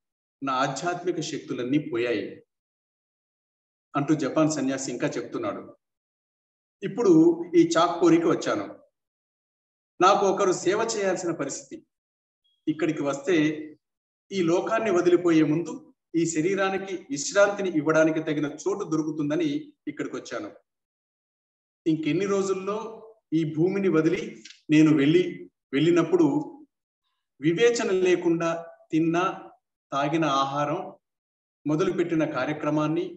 నా ఆధ్యాత్మిక శక్తులన్నీ పోయాయి అంటూ జపాన్ సన్యాసి ఇంకా చెప్తున్నాడు ఇప్పుడు ఈ చాక్పూరికి వచ్చాను నాకు ఒకరు సేవ చేయాల్సిన పరిస్థితి ఇక్కడికి వస్తే ఈ లోకాన్ని వదిలిపోయే ముందు ఈ శరీరానికి విశ్రాంతిని ఇవ్వడానికి తగిన చోటు దొరుకుతుందని ఇక్కడికి వచ్చాను ఇంకెన్ని రోజుల్లో ఈ భూమిని వదిలి నేను వెళ్ళి వెళ్ళినప్పుడు వివేచన లేకుండా తిన్న తాగిన ఆహారం మొదలుపెట్టిన కార్యక్రమాన్ని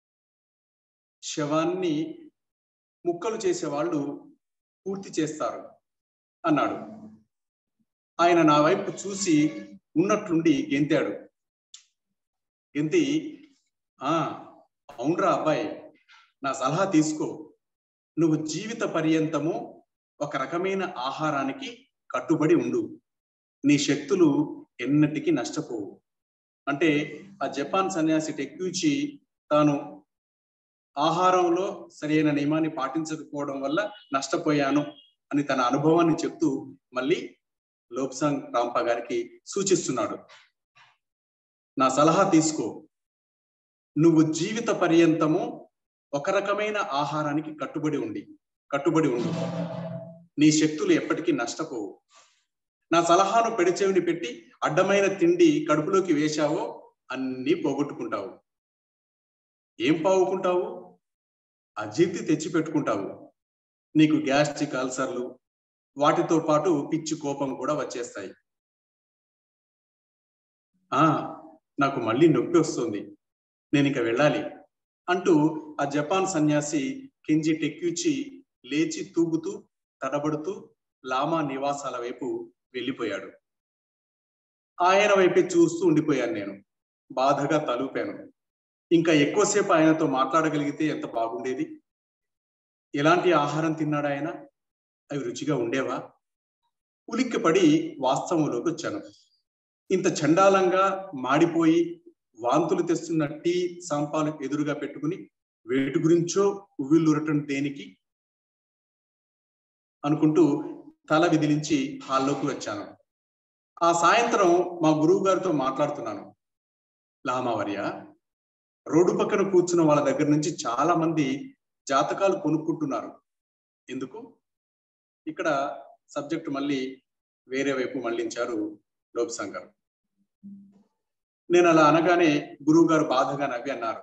శవాన్ని ముక్కలు చేసే వాళ్ళు పూర్తి చేస్తారు అన్నాడు ఆయన నా వైపు చూసి ఉన్నట్లుండి గెంతాడు గెంతి ఆ అవునరా అబ్బాయి నా సలహా తీసుకో నువ్వు జీవిత పర్యంతము ఒక రకమైన ఆహారానికి కట్టుబడి ఉండు నీ శక్తులు ఎన్నటికీ నష్టపోవు అంటే ఆ జపాన్ సన్యాసి టెక్యూచి తాను ఆహారంలో సరైన నియమాన్ని పాటించకపోవడం వల్ల నష్టపోయాను అని తన అనుభవాన్ని చెప్తూ మళ్ళీ లోప్సాంగ్ రాంప గారికి సూచిస్తున్నాడు నా సలహా తీసుకో నువ్వు జీవిత పర్యంతము ఒక రకమైన ఆహారానికి కట్టుబడి ఉండి కట్టుబడి ఉండు నీ శక్తులు ఎప్పటికీ నష్టపోవు నా సలహాను పెడిచెవిని పెట్టి అడ్డమైన తిండి కడుపులోకి వేశావో అన్నీ పోగొట్టుకుంటావు ఏం పావుకుంటావు అజీర్తి తెచ్చి పెట్టుకుంటావు నీకు గ్యాస్ట్రిక్ అల్సర్లు వాటితో పాటు పిచ్చి కోపం కూడా వచ్చేస్తాయి ఆ నాకు మళ్ళీ నొప్పి వస్తుంది నేను ఇక వెళ్ళాలి అంటూ ఆ జపాన్ సన్యాసి కింజి టెక్కిచి లేచి తూగుతూ తడబడుతూ లామా నివాసాల వైపు వెళ్ళిపోయాడు ఆయన వైపే చూస్తూ ఉండిపోయాను నేను బాధగా తలూపాను ఇంకా ఎక్కువసేపు ఆయనతో మాట్లాడగలిగితే ఎంత బాగుండేది ఎలాంటి ఆహారం తిన్నాడు ఆయన అవి రుచిగా ఉండేవా ఉలిక్కిపడి వాస్తవంలోకి వచ్చాను ఇంత చండాలంగా మాడిపోయి వాంతులు తెస్తున్న టీ సాంపాలు ఎదురుగా పెట్టుకుని వేటి గురించో ఉవ్విల్లురటం దేనికి అనుకుంటూ తల విదిలించి హాల్లోకి వచ్చాను ఆ సాయంత్రం మా గురువు గారితో మాట్లాడుతున్నాను లామావర్య రోడ్డు పక్కన కూర్చున్న వాళ్ళ దగ్గర నుంచి చాలా మంది జాతకాలు కొనుక్కుంటున్నారు ఎందుకు ఇక్కడ సబ్జెక్ట్ మళ్ళీ వేరే వైపు మళ్ళించారు లోప్సాంగ్ గారు నేను అలా అనగానే గురువు గారు బాధగా నవ్వి అన్నారు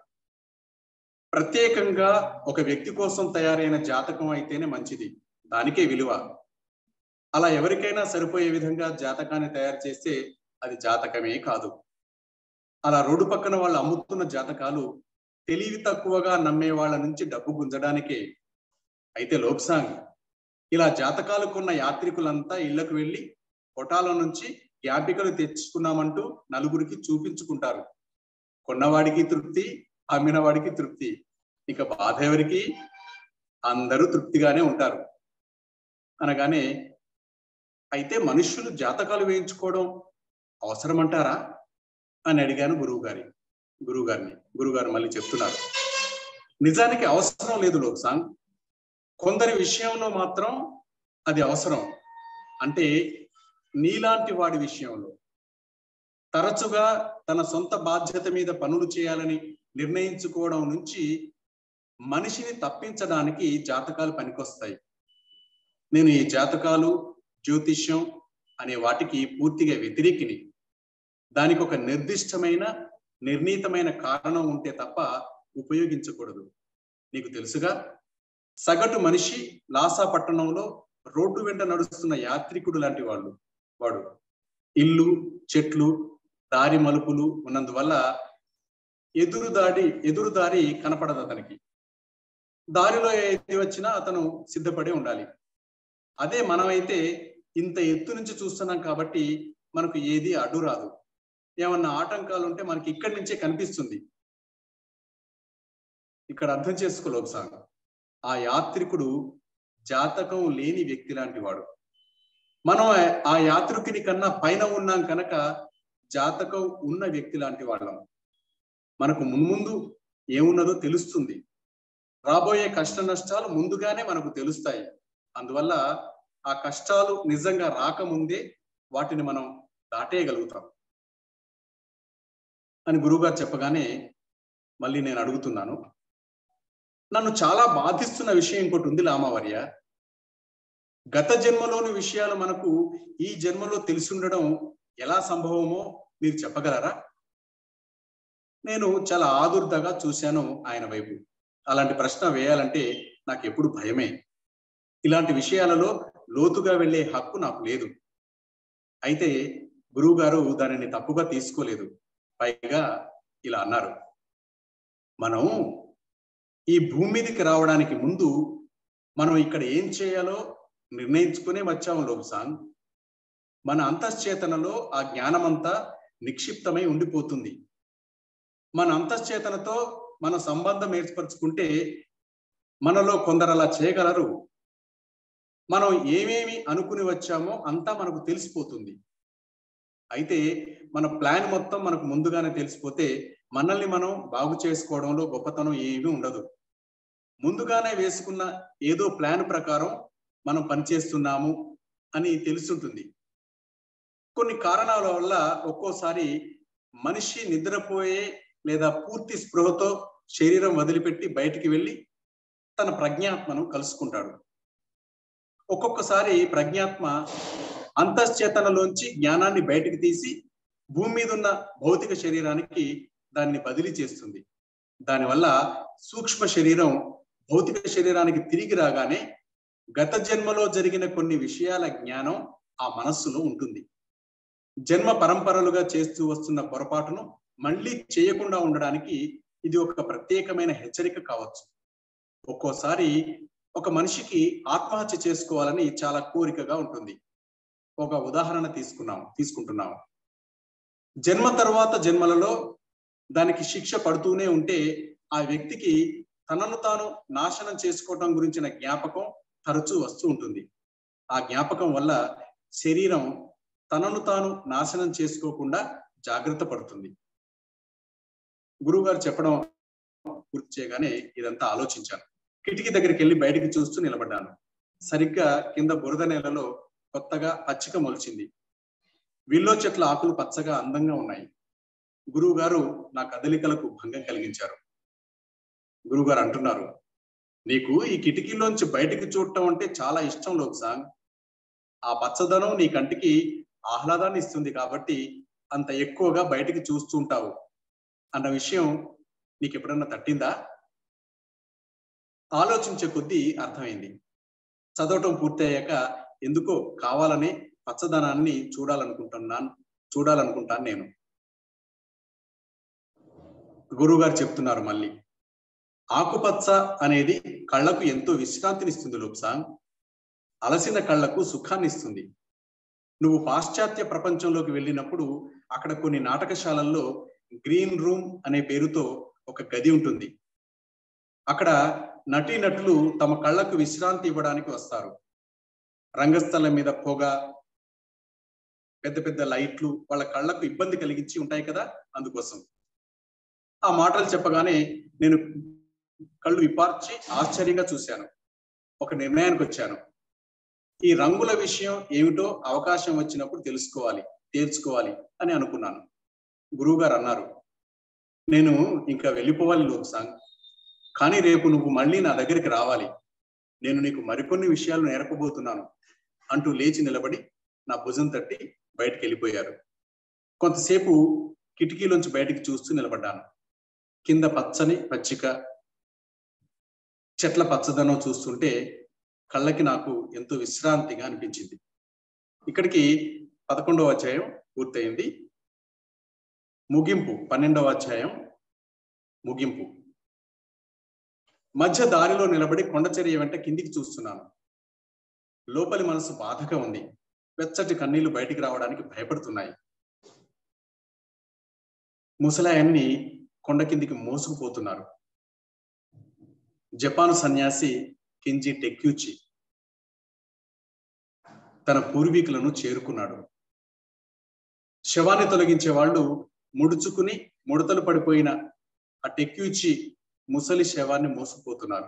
ప్రత్యేకంగా ఒక వ్యక్తి కోసం తయారైన జాతకం అయితేనే మంచిది దానికే విలువ అలా ఎవరికైనా సరిపోయే విధంగా జాతకాన్ని తయారు చేస్తే అది జాతకమే కాదు అలా రోడ్డు పక్కన వాళ్ళు అమ్ముతున్న జాతకాలు తెలివి తక్కువగా నమ్మే వాళ్ళ నుంచి డబ్బు గుంజడానికే అయితే లోక్సాంగ్ ఇలా జాతకాలు కొన్న యాత్రికులంతా ఇళ్లకు వెళ్ళి కొటాల నుంచి జ్ఞాపికలు తెచ్చుకున్నామంటూ నలుగురికి చూపించుకుంటారు కొన్నవాడికి తృప్తి అమ్మిన వాడికి తృప్తి ఇక బాధ ఎవరికి అందరూ తృప్తిగానే ఉంటారు అనగానే అయితే మనుష్యులు జాతకాలు వేయించుకోవడం అవసరమంటారా అని అడిగాను గురువు గారి గురువు గారిని గురువు మళ్ళీ చెప్తున్నారు నిజానికి అవసరం లేదు లోక్సాంగ్ కొందరి విషయంలో మాత్రం అది అవసరం అంటే నీలాంటి వాడి విషయంలో తరచుగా తన సొంత బాధ్యత మీద పనులు చేయాలని నిర్ణయించుకోవడం నుంచి మనిషిని తప్పించడానికి జాతకాలు పనికొస్తాయి నేను ఈ జాతకాలు జ్యోతిష్యం అనే వాటికి పూర్తిగా వ్యతిరేకిని దానికి ఒక నిర్దిష్టమైన నిర్ణీతమైన కారణం ఉంటే తప్ప ఉపయోగించకూడదు నీకు తెలుసుగా సగటు మనిషి లాసా పట్టణంలో రోడ్డు వెంట నడుస్తున్న యాత్రికుడు లాంటి వాళ్ళు వాడు ఇల్లు చెట్లు దారి మలుపులు ఉన్నందువల్ల ఎదురు దాడి ఎదురు దారి కనపడదు అతనికి దారిలో ఏది వచ్చినా అతను సిద్ధపడి ఉండాలి అదే మనమైతే ఇంత ఎత్తు నుంచి చూస్తున్నాం కాబట్టి మనకు ఏది అడ్డు రాదు ఏమన్నా ఆటంకాలు ఉంటే మనకి ఇక్కడి నుంచే కనిపిస్తుంది ఇక్కడ అర్థం చేసుకో లోక్సాంగ్ ఆ యాత్రికుడు జాతకం లేని వ్యక్తి లాంటి వాడు మనం ఆ యాత్రికుని కన్నా పైన ఉన్నాం కనుక జాతకం ఉన్న వ్యక్తి లాంటి వాళ్ళం మనకు మున్ముందు ఏమున్నదో తెలుస్తుంది రాబోయే కష్ట నష్టాలు ముందుగానే మనకు తెలుస్తాయి అందువల్ల ఆ కష్టాలు నిజంగా రాకముందే వాటిని మనం దాటేయగలుగుతాం అని గురువుగారు చెప్పగానే మళ్ళీ నేను అడుగుతున్నాను నన్ను చాలా బాధిస్తున్న విషయం ఇంకోటి ఉంది లామావర్య గత జన్మలోని విషయాలు మనకు ఈ జన్మలో తెలిసి ఉండడం ఎలా సంభవమో మీరు చెప్పగలరా నేను చాలా ఆదుర్దగా చూశాను ఆయన వైపు అలాంటి ప్రశ్న వేయాలంటే నాకు ఎప్పుడు భయమే ఇలాంటి విషయాలలో లోతుగా వెళ్ళే హక్కు నాకు లేదు అయితే గురువు గారు దానిని తప్పుగా తీసుకోలేదు పైగా ఇలా అన్నారు మనం ఈ భూమి మీదకి రావడానికి ముందు మనం ఇక్కడ ఏం చేయాలో నిర్ణయించుకునే వచ్చాము లోబ్సాంగ్ మన అంతశ్చేతనలో ఆ జ్ఞానమంతా నిక్షిప్తమై ఉండిపోతుంది మన అంతశ్చేతనతో మన సంబంధం ఏర్పరచుకుంటే మనలో కొందరు అలా చేయగలరు మనం ఏమేమి అనుకుని వచ్చామో అంతా మనకు తెలిసిపోతుంది అయితే మన ప్లాన్ మొత్తం మనకు ముందుగానే తెలిసిపోతే మనల్ని మనం బాగు చేసుకోవడంలో గొప్పతనం ఏమీ ఉండదు ముందుగానే వేసుకున్న ఏదో ప్లాన్ ప్రకారం మనం పనిచేస్తున్నాము అని తెలుసుంటుంది కొన్ని కారణాల వల్ల ఒక్కోసారి మనిషి నిద్రపోయే లేదా పూర్తి స్పృహతో శరీరం వదిలిపెట్టి బయటికి వెళ్ళి తన ప్రజ్ఞాత్మను కలుసుకుంటాడు ఒక్కొక్కసారి ప్రజ్ఞాత్మ అంతశ్చేతనలోంచి జ్ఞానాన్ని బయటికి తీసి భూమి మీద ఉన్న భౌతిక శరీరానికి దాన్ని బదిలీ చేస్తుంది దానివల్ల సూక్ష్మ శరీరం భౌతిక శరీరానికి తిరిగి రాగానే గత జన్మలో జరిగిన కొన్ని విషయాల జ్ఞానం ఆ మనస్సులో ఉంటుంది జన్మ పరంపరలుగా చేస్తూ వస్తున్న పొరపాటును మళ్ళీ చేయకుండా ఉండడానికి ఇది ఒక ప్రత్యేకమైన హెచ్చరిక కావచ్చు ఒక్కోసారి ఒక మనిషికి ఆత్మహత్య చేసుకోవాలని చాలా కోరికగా ఉంటుంది ఒక ఉదాహరణ తీసుకున్నాం తీసుకుంటున్నాం జన్మ తర్వాత జన్మలలో దానికి శిక్ష పడుతూనే ఉంటే ఆ వ్యక్తికి తనను తాను నాశనం చేసుకోవటం గురించిన జ్ఞాపకం తరచూ వస్తూ ఉంటుంది ఆ జ్ఞాపకం వల్ల శరీరం తనను తాను నాశనం చేసుకోకుండా జాగ్రత్త పడుతుంది గురువుగారు చెప్పడం పూర్తి చేయగానే ఇదంతా ఆలోచించాను కిటికీ దగ్గరికి వెళ్ళి బయటికి చూస్తూ నిలబడ్డాను సరిగ్గా కింద బురద నేలలో కొత్తగా పచ్చిక మొలిచింది విల్లో చెట్ల ఆకులు పచ్చగా అందంగా ఉన్నాయి గురువు గారు నా కదలికలకు భంగం కలిగించారు గురువుగారు అంటున్నారు నీకు ఈ కిటికీలోంచి బయటికి చూడటం అంటే చాలా ఇష్టం లోక్సాంగ్ ఆ పచ్చదనం నీ కంటికి ఆహ్లాదాన్ని ఇస్తుంది కాబట్టి అంత ఎక్కువగా బయటికి చూస్తుంటావు అన్న విషయం నీకు ఎప్పుడన్నా తట్టిందా ఆలోచించే కొద్దీ అర్థమైంది చదవటం పూర్తయ్యాక ఎందుకో కావాలని పచ్చదనాన్ని చూడాలనుకుంటున్నాను చూడాలనుకుంటాను నేను గురువుగారు చెప్తున్నారు మళ్ళీ ఆకుపచ్చ అనేది కళ్ళకు ఎంతో విశ్రాంతినిస్తుంది లోప్సాంగ్ అలసిన కళ్ళకు సుఖాన్ని ఇస్తుంది నువ్వు పాశ్చాత్య ప్రపంచంలోకి వెళ్ళినప్పుడు అక్కడ కొన్ని నాటకశాలల్లో గ్రీన్ రూమ్ అనే పేరుతో ఒక గది ఉంటుంది అక్కడ నటీనటులు తమ కళ్ళకు విశ్రాంతి ఇవ్వడానికి వస్తారు రంగస్థలం మీద పొగ పెద్ద పెద్ద లైట్లు వాళ్ళ కళ్ళకు ఇబ్బంది కలిగించి ఉంటాయి కదా అందుకోసం ఆ మాటలు చెప్పగానే నేను కళ్ళు విపార్చి ఆశ్చర్యంగా చూశాను ఒక నిర్ణయానికి వచ్చాను ఈ రంగుల విషయం ఏమిటో అవకాశం వచ్చినప్పుడు తెలుసుకోవాలి తేల్చుకోవాలి అని అనుకున్నాను గురువుగారు అన్నారు నేను ఇంకా వెళ్ళిపోవాలి లోక్సాంగ్ కానీ రేపు నువ్వు మళ్ళీ నా దగ్గరికి రావాలి నేను నీకు మరికొన్ని విషయాలు నేర్పబోతున్నాను అంటూ లేచి నిలబడి నా భుజం తట్టి బయటికి వెళ్ళిపోయారు కొంతసేపు కిటికీలోంచి బయటికి చూస్తూ నిలబడ్డాను కింద పచ్చని పచ్చిక చెట్ల పచ్చదనం చూస్తుంటే కళ్ళకి నాకు ఎంతో విశ్రాంతిగా అనిపించింది ఇక్కడికి పదకొండవ అధ్యాయం పూర్తయింది ముగింపు పన్నెండవ అధ్యాయం ముగింపు మధ్య దారిలో నిలబడి కొండచర్య వెంట కిందికి చూస్తున్నాను లోపలి మనసు బాధగా ఉంది వెచ్చటి కన్నీళ్లు బయటికి రావడానికి భయపడుతున్నాయి ముసలాయన్ని కొండ కిందికి మోసుకుపోతున్నారు జపాను సన్యాసి కింజి టెక్యూచి తన పూర్వీకులను చేరుకున్నాడు శవాన్ని తొలగించే వాళ్ళు ముడుచుకుని ముడతలు పడిపోయిన ఆ టెక్యూచి ముసలి శవాన్ని మోసుకుపోతున్నారు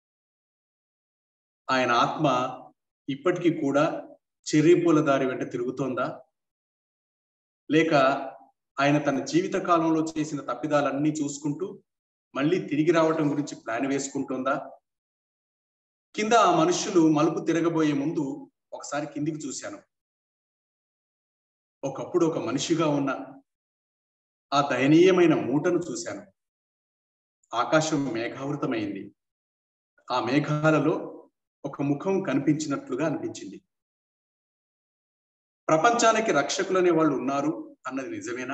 ఆయన ఆత్మ ఇప్పటికీ కూడా చెర్రీ పూల దారి వెంట తిరుగుతోందా లేక ఆయన తన జీవిత కాలంలో చేసిన తప్పిదాలన్నీ చూసుకుంటూ మళ్ళీ తిరిగి రావటం గురించి ప్లాన్ వేసుకుంటుందా కింద ఆ మనుషులు మలుపు తిరగబోయే ముందు ఒకసారి కిందికి చూశాను ఒకప్పుడు ఒక మనిషిగా ఉన్న ఆ దయనీయమైన మూటను చూశాను ఆకాశం మేఘావృతమైంది ఆ మేఘాలలో ఒక ముఖం కనిపించినట్లుగా అనిపించింది ప్రపంచానికి రక్షకులనే వాళ్ళు ఉన్నారు అన్నది నిజమేనా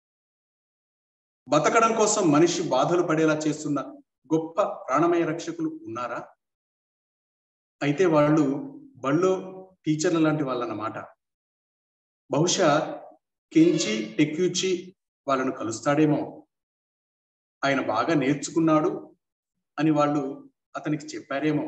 బతకడం కోసం మనిషి బాధలు పడేలా చేస్తున్న గొప్ప ప్రాణమయ రక్షకులు ఉన్నారా అయితే వాళ్ళు బళ్ళో టీచర్ల లాంటి వాళ్ళన్నమాట బహుశా కెంచి టెక్యూచి వాళ్ళను కలుస్తాడేమో ఆయన బాగా నేర్చుకున్నాడు అని వాళ్ళు అతనికి చెప్పారేమో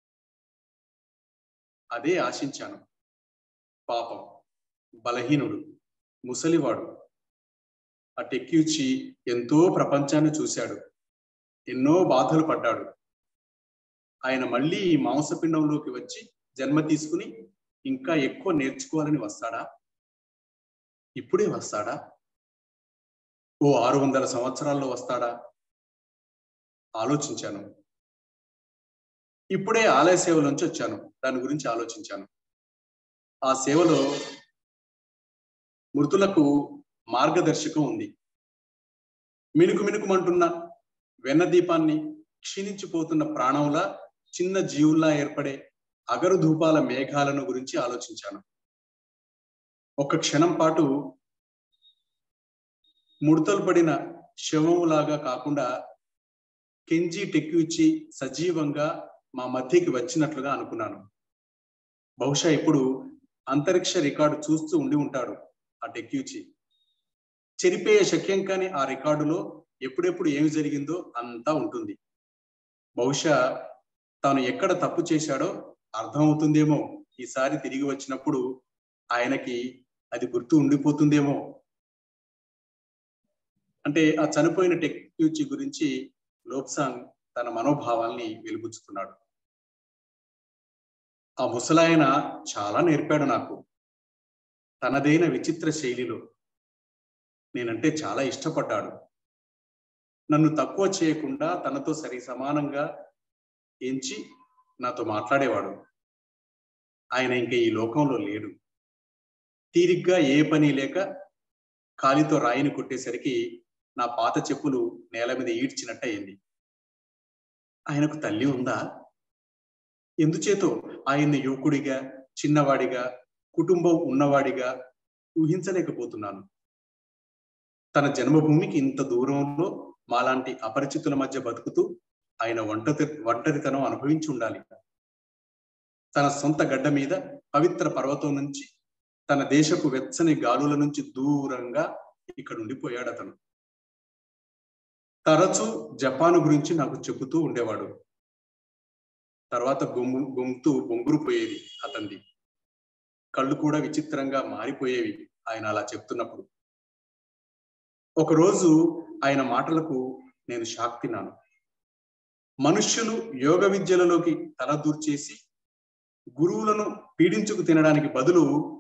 అదే ఆశించాను పాపం బలహీనుడు ముసలివాడు ఆ టెక్యూచి ఎంతో ప్రపంచాన్ని చూశాడు ఎన్నో బాధలు పడ్డాడు ఆయన మళ్ళీ ఈ మాంసపిండంలోకి వచ్చి జన్మ తీసుకుని ఇంకా ఎక్కువ నేర్చుకోవాలని వస్తాడా ఇప్పుడే వస్తాడా ఓ ఆరు వందల సంవత్సరాల్లో వస్తాడా ఆలోచించాను ఇప్పుడే ఆలయ సేవ నుంచి వచ్చాను దాని గురించి ఆలోచించాను ఆ సేవలో మృతులకు మార్గదర్శకం ఉంది మినుకు మినుకుమంటున్న వెన్న దీపాన్ని క్షీణించిపోతున్న ప్రాణంలా చిన్న జీవుల్లా ఏర్పడే అగరు ధూపాల మేఘాలను గురించి ఆలోచించాను ఒక క్షణం పాటు ముడతలు పడిన శవములాగా కాకుండా కెంజి టెక్కిచ్చి సజీవంగా మా మధ్యకి వచ్చినట్లుగా అనుకున్నాను బహుశా ఇప్పుడు అంతరిక్ష రికార్డు చూస్తూ ఉండి ఉంటాడు ఆ టెక్యూచి చెరిపేయ శక్యం కాని ఆ రికార్డులో ఎప్పుడెప్పుడు ఏమి జరిగిందో అంతా ఉంటుంది బహుశా తాను ఎక్కడ తప్పు చేశాడో అర్థమవుతుందేమో ఈసారి తిరిగి వచ్చినప్పుడు ఆయనకి అది గుర్తు ఉండిపోతుందేమో అంటే ఆ చనిపోయిన టెక్యూచి గురించి లోప్సాంగ్ తన మనోభావాల్ని వెలుగుచ్చుతున్నాడు ఆ ముసలాయన చాలా నేర్పాడు నాకు తనదైన విచిత్ర శైలిలో నేనంటే చాలా ఇష్టపడ్డాడు నన్ను తక్కువ చేయకుండా తనతో సరి సమానంగా ఎంచి నాతో మాట్లాడేవాడు ఆయన ఇంకా ఈ లోకంలో లేడు తీరిగ్గా ఏ పని లేక కాలితో రాయిని కొట్టేసరికి నా పాత చెప్పులు నేల మీద ఈడ్చినట్టు అయింది ఆయనకు తల్లి ఉందా ఎందుచేతో ఆయన్ని యువకుడిగా చిన్నవాడిగా కుటుంబం ఉన్నవాడిగా ఊహించలేకపోతున్నాను తన జన్మభూమికి ఇంత దూరంలో మాలాంటి అపరిచితుల మధ్య బతుకుతూ ఆయన ఒంటరి ఒంటరితనం అనుభవించి ఉండాలి తన సొంత గడ్డ మీద పవిత్ర పర్వతం నుంచి తన దేశపు వెచ్చని గాలుల నుంచి దూరంగా ఇక్కడ ఉండిపోయాడు అతను తరచూ జపాను గురించి నాకు చెబుతూ ఉండేవాడు తర్వాత గొమ్ము గొంతు బొంగురు పోయేది అతనిది కళ్ళు కూడా విచిత్రంగా మారిపోయేవి ఆయన అలా చెప్తున్నప్పుడు ఒకరోజు ఆయన మాటలకు నేను షాక్ తిన్నాను మనుష్యులు యోగ విద్యలలోకి తలదూర్చేసి గురువులను పీడించుకు తినడానికి బదులు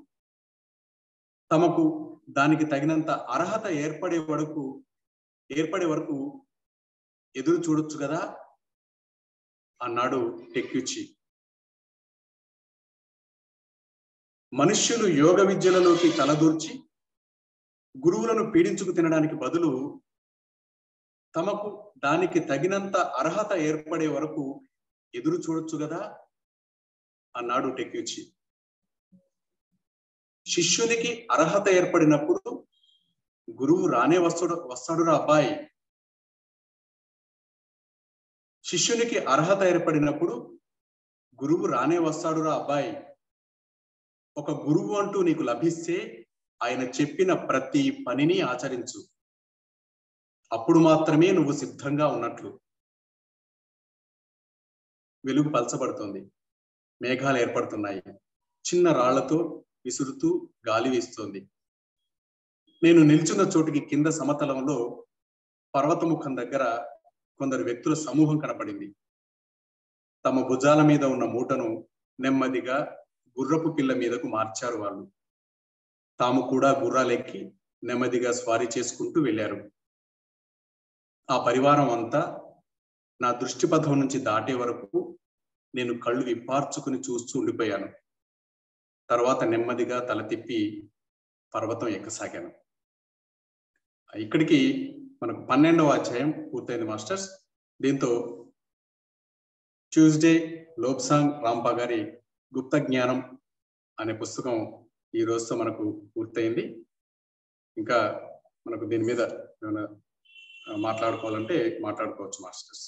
తమకు దానికి తగినంత అర్హత ఏర్పడే వరకు ఏర్పడే వరకు ఎదురు చూడొచ్చు కదా అన్నాడు టెక్యుచి మనుష్యులు యోగ విద్యలలోకి తలదూర్చి గురువులను పీడించుకు తినడానికి బదులు తమకు దానికి తగినంత అర్హత ఏర్పడే వరకు ఎదురు చూడొచ్చు కదా అన్నాడు టెక్యుచి శిష్యునికి అర్హత ఏర్పడినప్పుడు గురువు రానే వస్తాడు వస్తాడురా అబ్బాయి శిష్యునికి అర్హత ఏర్పడినప్పుడు గురువు రానే వస్తాడురా అబ్బాయి ఒక గురువు అంటూ నీకు లభిస్తే ఆయన చెప్పిన ప్రతి పనిని ఆచరించు అప్పుడు మాత్రమే నువ్వు సిద్ధంగా ఉన్నట్లు వెలుగు పలచబడుతుంది మేఘాలు ఏర్పడుతున్నాయి చిన్న రాళ్లతో విసురుతూ గాలి వీస్తోంది నేను నిల్చున్న చోటుకి కింద సమతలంలో పర్వతముఖం దగ్గర కొందరు వ్యక్తుల సమూహం కనపడింది తమ భుజాల మీద ఉన్న మూటను నెమ్మదిగా గుర్రపు పిల్ల మీదకు మార్చారు వాళ్ళు తాము కూడా గుర్రాలెక్కి నెమ్మదిగా స్వారీ చేసుకుంటూ వెళ్ళారు ఆ పరివారం అంతా నా దృష్టి పథం నుంచి దాటే వరకు నేను కళ్ళు విప్పార్చుకుని చూస్తూ ఉండిపోయాను తర్వాత నెమ్మదిగా తల తిప్పి పర్వతం ఎక్కసాగాను ఇక్కడికి మనకు పన్నెండవ అధ్యాయం పూర్తయింది మాస్టర్స్ దీంతో ట్యూస్డే లోబ్సాంగ్ రాంపా గారి గుప్త జ్ఞానం అనే పుస్తకం ఈ రోజుతో మనకు పూర్తయింది ఇంకా మనకు దీని మీద ఏమైనా మాట్లాడుకోవాలంటే మాట్లాడుకోవచ్చు మాస్టర్స్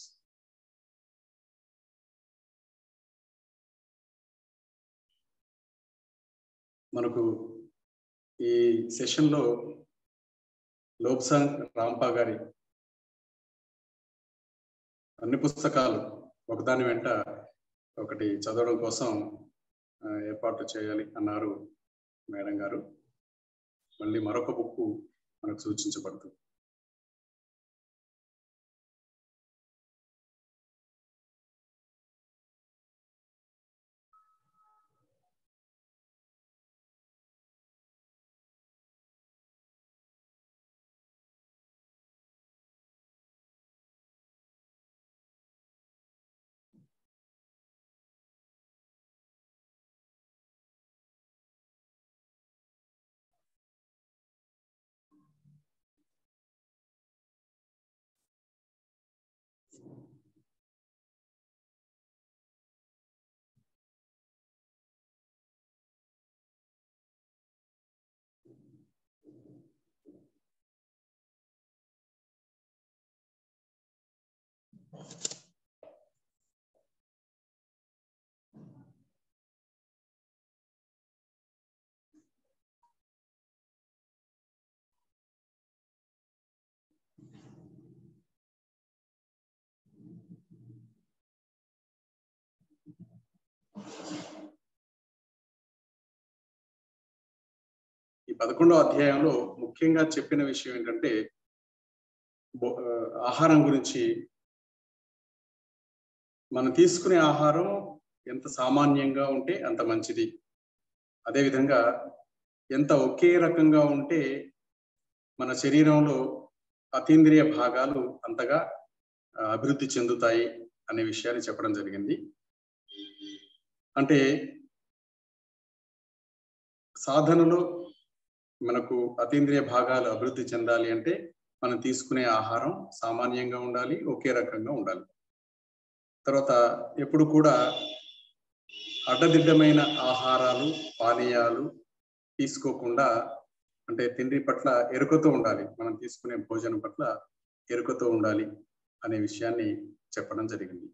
మనకు ఈ సెషన్లో లోబ్సాంగ్ రాంపా గారి అన్ని పుస్తకాలు ఒకదాని వెంట ఒకటి చదవడం కోసం ఏర్పాటు చేయాలి అన్నారు మేడం గారు మళ్ళీ మరొక బుక్ మనకు సూచించబడుతుంది ఈ పదకొండవ అధ్యాయంలో ముఖ్యంగా చెప్పిన విషయం ఏంటంటే ఆహారం గురించి మనం తీసుకునే ఆహారం ఎంత సామాన్యంగా ఉంటే అంత మంచిది అదేవిధంగా ఎంత ఒకే రకంగా ఉంటే మన శరీరంలో అతీంద్రియ భాగాలు అంతగా అభివృద్ధి చెందుతాయి అనే విషయాన్ని చెప్పడం జరిగింది అంటే సాధనలో మనకు అతీంద్రియ భాగాలు అభివృద్ధి చెందాలి అంటే మనం తీసుకునే ఆహారం సామాన్యంగా ఉండాలి ఒకే రకంగా ఉండాలి తర్వాత ఎప్పుడు కూడా అడ్డదిడ్డమైన ఆహారాలు పానీయాలు తీసుకోకుండా అంటే తిండి పట్ల ఎరుకతో ఉండాలి మనం తీసుకునే భోజనం పట్ల ఎరుకతో ఉండాలి అనే విషయాన్ని చెప్పడం జరిగింది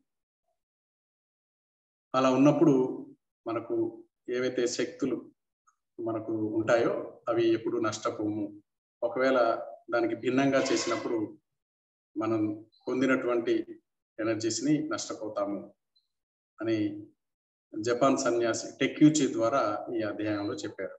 అలా ఉన్నప్పుడు మనకు ఏవైతే శక్తులు మనకు ఉంటాయో అవి ఎప్పుడు నష్టపోము ఒకవేళ దానికి భిన్నంగా చేసినప్పుడు మనం పొందినటువంటి ఎనర్జీస్ని నష్టపోతాము అని జపాన్ సన్యాసి టెక్యూచి ద్వారా ఈ అధ్యాయంలో చెప్పారు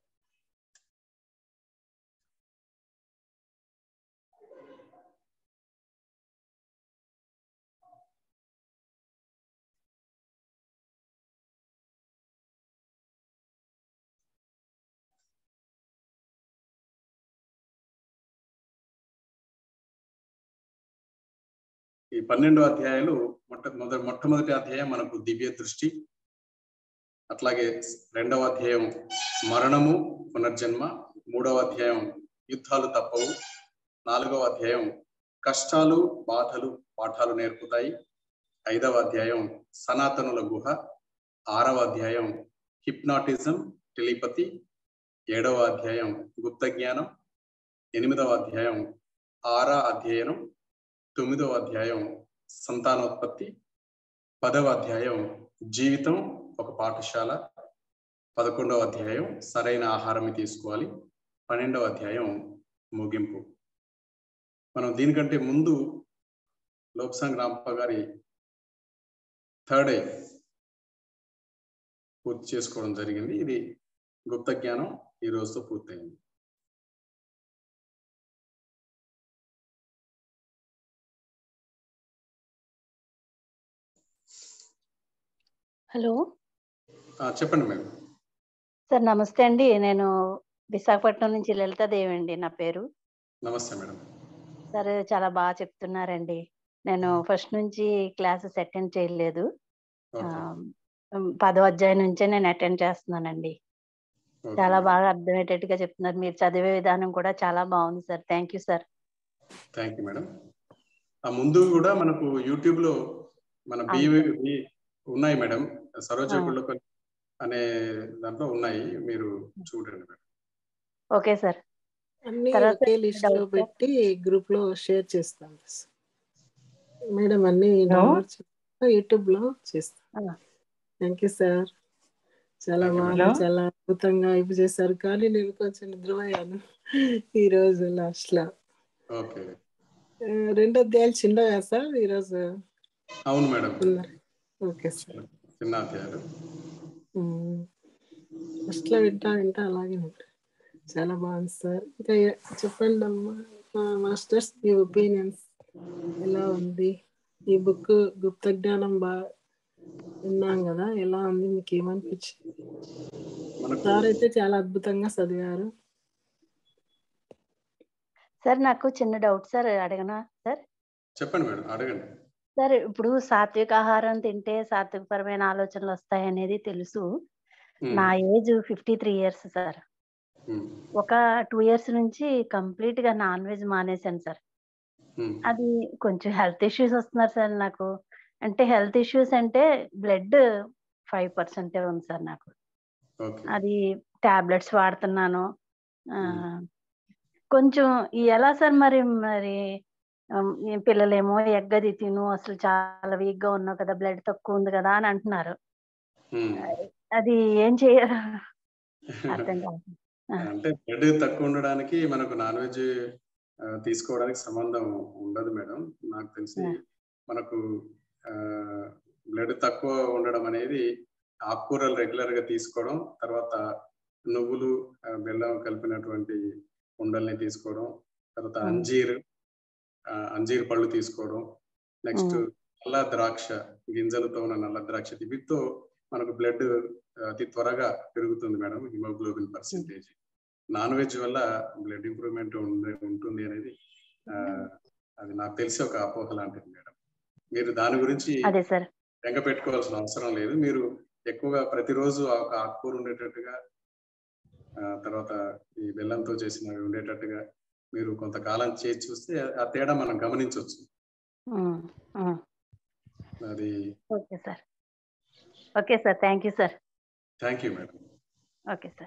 ఈ పన్నెండు అధ్యాయాలు మొట్ట మొదటి మొట్టమొదటి అధ్యాయం మనకు దివ్య దృష్టి అట్లాగే రెండవ అధ్యాయం మరణము పునర్జన్మ మూడవ అధ్యాయం యుద్ధాలు తప్పవు నాలుగవ అధ్యాయం కష్టాలు బాధలు పాఠాలు నేర్పుతాయి ఐదవ అధ్యాయం సనాతనుల గుహ ఆరవ అధ్యాయం హిప్నాటిజం టెలిపతి ఏడవ అధ్యాయం గుప్త జ్ఞానం ఎనిమిదవ అధ్యాయం ఆరా అధ్యయనం తొమ్మిదవ అధ్యాయం సంతానోత్పత్తి పదవ అధ్యాయం జీవితం ఒక పాఠశాల పదకొండవ అధ్యాయం సరైన ఆహారం తీసుకోవాలి పన్నెండవ అధ్యాయం ముగింపు మనం దీనికంటే ముందు లోక్సాంగ్ రాంప గారి థర్డ్ ఏ పూర్తి చేసుకోవడం జరిగింది ఇది గుప్త జ్ఞానం ఈ రోజుతో పూర్తయింది హలో చెప్పండి మేడం సార్ నమస్తే అండి నేను విశాఖపట్నం నుంచి లలితాదేవి అండి నా పేరు నమస్తే మేడం సార్ చాలా బాగా చెప్తున్నారండి నేను ఫస్ట్ నుంచి క్లాసెస్ అటెండ్ చేయలేదు ఆ, ఓకే ఉమ్, పదో అధ్యాయం నుంచే నేను అటెండ్ చేస్తున్నానండి ఓకే చాలా మేడం. బాగా అర్థమయ్యేటట్టుగా చెప్తున్నారు మీరు చదివే విధానం కూడా చాలా బాగుంది sir thank you sir thank you madam ఆ ముందు కూడా మనకు యూట్యూబ్ లో మన బి అవును. బి ఉన్నాయి మేడం సరోజ ఆ. గుళ్ళపల్లి అనే దాంట్లో ఉన్నాయి మీరు చూడండి మేడం ఓకే సార్ అన్ని తర్వాత ఒకే లిస్ట్ లో డౌట్ పెట్టి గ్రూప్ లో షేర్ చేస్తాం మేడం అన్ని డౌన్లోడ్ చేస్తా యూట్యూబ్ లో చేస్తాం ఆ. థ్యాంక్ యూ సార్ చాలా Thank you, బాగా madam. చాలా అద్భుతంగా ఇవి చేశారు కానీ నేను కొంచెం నిద్రపోయాను ఈ రోజు లాస్ట్ లో ఓకే ఆ, రెండు అధ్యాయాలు చిన్నగా సార్ ఈ రోజు అవును మేడం ఓకే సార్ చిన్న అధ్యాయాలు ఫస్ట్ లో వింటా వింటా అలాగే ఉంటా చాలా బాగుంది సార్ ఇంకా ఏ- చెప్పండి అమ్మా మాస్టర్స్ మీ ఒపీనియన్స్ ఎలా ఉంది ఈ బుక్ గుప్త జ్ఞానం బాగా విన్నాం కదా ఎలా ఉంది మీకు ఏమనిపించింది మనకు సార్ అయితే చాలా అద్భుతంగా చదివారు సార్ నాకు చిన్న డౌట్ సార్ అడగనా సార్ చెప్పండి మేడం అడగండి సార్ ఇప్పుడు సాత్విక ఆహారం తింటే సాత్వికపరమైన ఆలోచనలు వస్తాయి అనేది తెలుసు ఉమ్, నా age fifty three years sir um, ఒక టూ ఇయర్స్ నుంచి కంప్లీట్ గా నాన్ వెజ్ మానేశాను సార్ ఉమ్, అది కొంచెం హెల్త్ ఇష్యూస్ వస్తున్నారు సార్ నాకు అంటే హెల్త్ ఇష్యూస్ అంటే బ్లడ్ ఫైవ్ పర్సెంటే ఉంది సార్ నాకు ఓకే అది టాబ్లెట్స్ వాడుతున్నాను ఆ, కొంచెం ఈ ఎలా సార్ మరి మరి ఉమ్, ఈ పిల్లలేమో ఎగ్ అది తిను అసలు చాలా వీక్ గా ఉన్నావు కదా బ్లడ్ తక్కువ ఉంది కదా అని అంటున్నారు ఉమ్. అది ఏం చేయాలి అర్థం కాదు ఆ. అంటే బ్లడ్ తక్కువ ఉండడానికి మనకు నాన్ వెజ్ తీసుకోవడానికి సంబంధం ఉండదు మేడం నాకు తెలిసి ఆ. మనకు బ్లడ్ తక్కువ ఉండడం అనేది ఆకుకూరలు రెగ్యులర్ గా తీసుకోవడం తర్వాత నువ్వులు ఆ, బెల్లం కలిపినటువంటి ఉండల్ని తీసుకోవడం తర్వాత ఆ. అంజీర్ ఆ, అంజీర్ పళ్ళు తీసుకోవడం నెక్స్ట్ ఉమ్. నల్ల ద్రాక్ష గింజలతో ఉన్న నల్ల ద్రాక్ష వీటితో మనకు బ్లడ్ అతి త్వరగా పెరుగుతుంది madam haemoglobin percentage non veg వల్ల బ్లడ్ ఇంప్రూవ్మెంట్ ఉంటుంది అనేది ఆ, అది నాకు తెలిసి ఒక అపోహ లాంటిది మేడం మీరు దాని గురించి అదే సార్ బెంగ పెట్టుకోవాల్సిన అవసరం లేదు మీరు ఎక్కువగా ప్రతిరోజు ఒక ఆకుకూర ఉండేటట్టుగా ఆ, తర్వాత ఈ బెల్లంతో చేసినవి ఉండేటట్టుగా మీరు కొంతకాలం చేసి చూస్తే ఆ తేడా మనం గమనించవచ్చు ఉమ్, ఉమ్. అది okay sir okay sir thank you sir thank you madam okay sir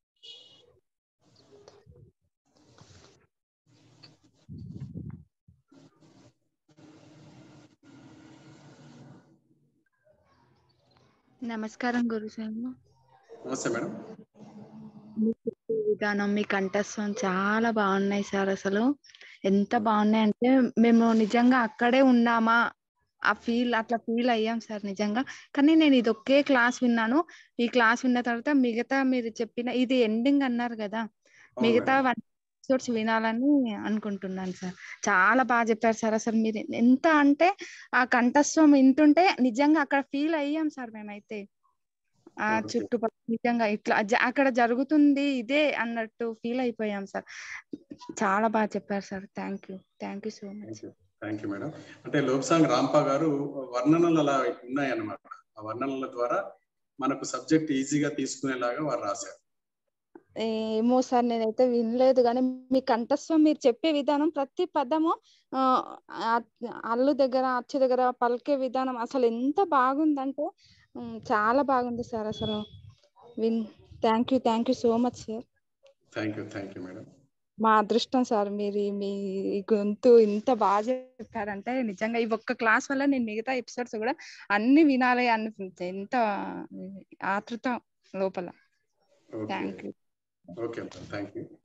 నమస్కారం గురుసార్ నమస్తే మేడం మీ చెప్పే విధానం మీ కంఠస్వం చాలా బాగున్నాయి సార్ అసలు ఎంత బాగున్నాయి అంటే మేము నిజంగా అక్కడే ఉన్నామా ఆ ఫీల్ అట్లా ఫీల్ అయ్యాం సార్ నిజంగా కానీ నేను ఇది ఒకే క్లాస్ విన్నాను ఈ క్లాస్ విన్న తర్వాత మిగతా మీరు చెప్పిన ఇది ఎండింగ్ అన్నారు కదా అవును మిగతా మేడం. వన్ ఎపిసోడ్స్ వినాలని అనుకుంటున్నాను సార్ చాలా బాగా చెప్పారు సార్ అసలు మీరు ఎంత అంటే ఆ కంఠస్వం వింటుంటే నిజంగా అక్కడ ఫీల్ అయ్యాం సార్ మేమైతే ఆ Okay. చుట్టుపక్కల నిజంగా ఇట్లా జ- అక్కడ జరుగుతుంది ఇదే అన్నట్టు ఫీల్ అయిపోయాం సార్ చాలా బాగా చెప్పారు sir thank you thank you so much thank you thank you madam అంటే లోక్సాంగ్ రాంపా గారు వర్ణనలు అలా ఉన్నాయన్నమాట ఆ వర్ణనల ద్వారా మనకు సబ్జెక్ట్ ఈజీగా తీసుకునేలాగా వారు రాశారు ఏమో సార్ నేనైతే వినలేదు కానీ మీ కంఠస్వం మీరు చెప్పే విధానం ప్రతి పదము ఆ, ఆ- అల్లు దగ్గర అచ్చు దగ్గర పలికే విధానం అసలు ఎంత బాగుందంటే ఉమ్, చాలా బాగుంది సార్ అసలు విన్ thank you thank you so much sir thank you thank you madam మా అదృష్టం సార్ మీరు ఈ- మీ గొంతు ఇంత బాగా చెప్పారంటే నిజంగా ఈ ఒక్క క్లాస్ వల్ల నేను మిగతా ఎపిసోడ్స్ కూడా అన్ని వినాలి అనిపించే ఎంత ఆతృత లోపల okay thank you okay madam thank you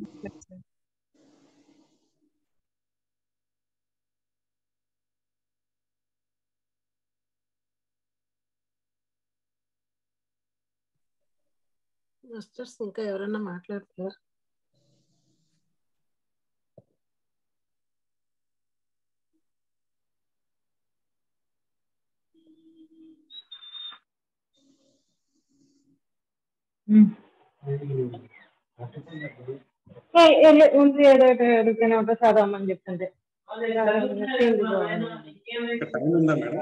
masters ఇంకా ఎవరైనా మాట్లాడతారా ఉంది ఏదో ఒకటి అడుగుతూనే ఉంటా చదవమని చెప్తుంటే టైం ఉందా మేడం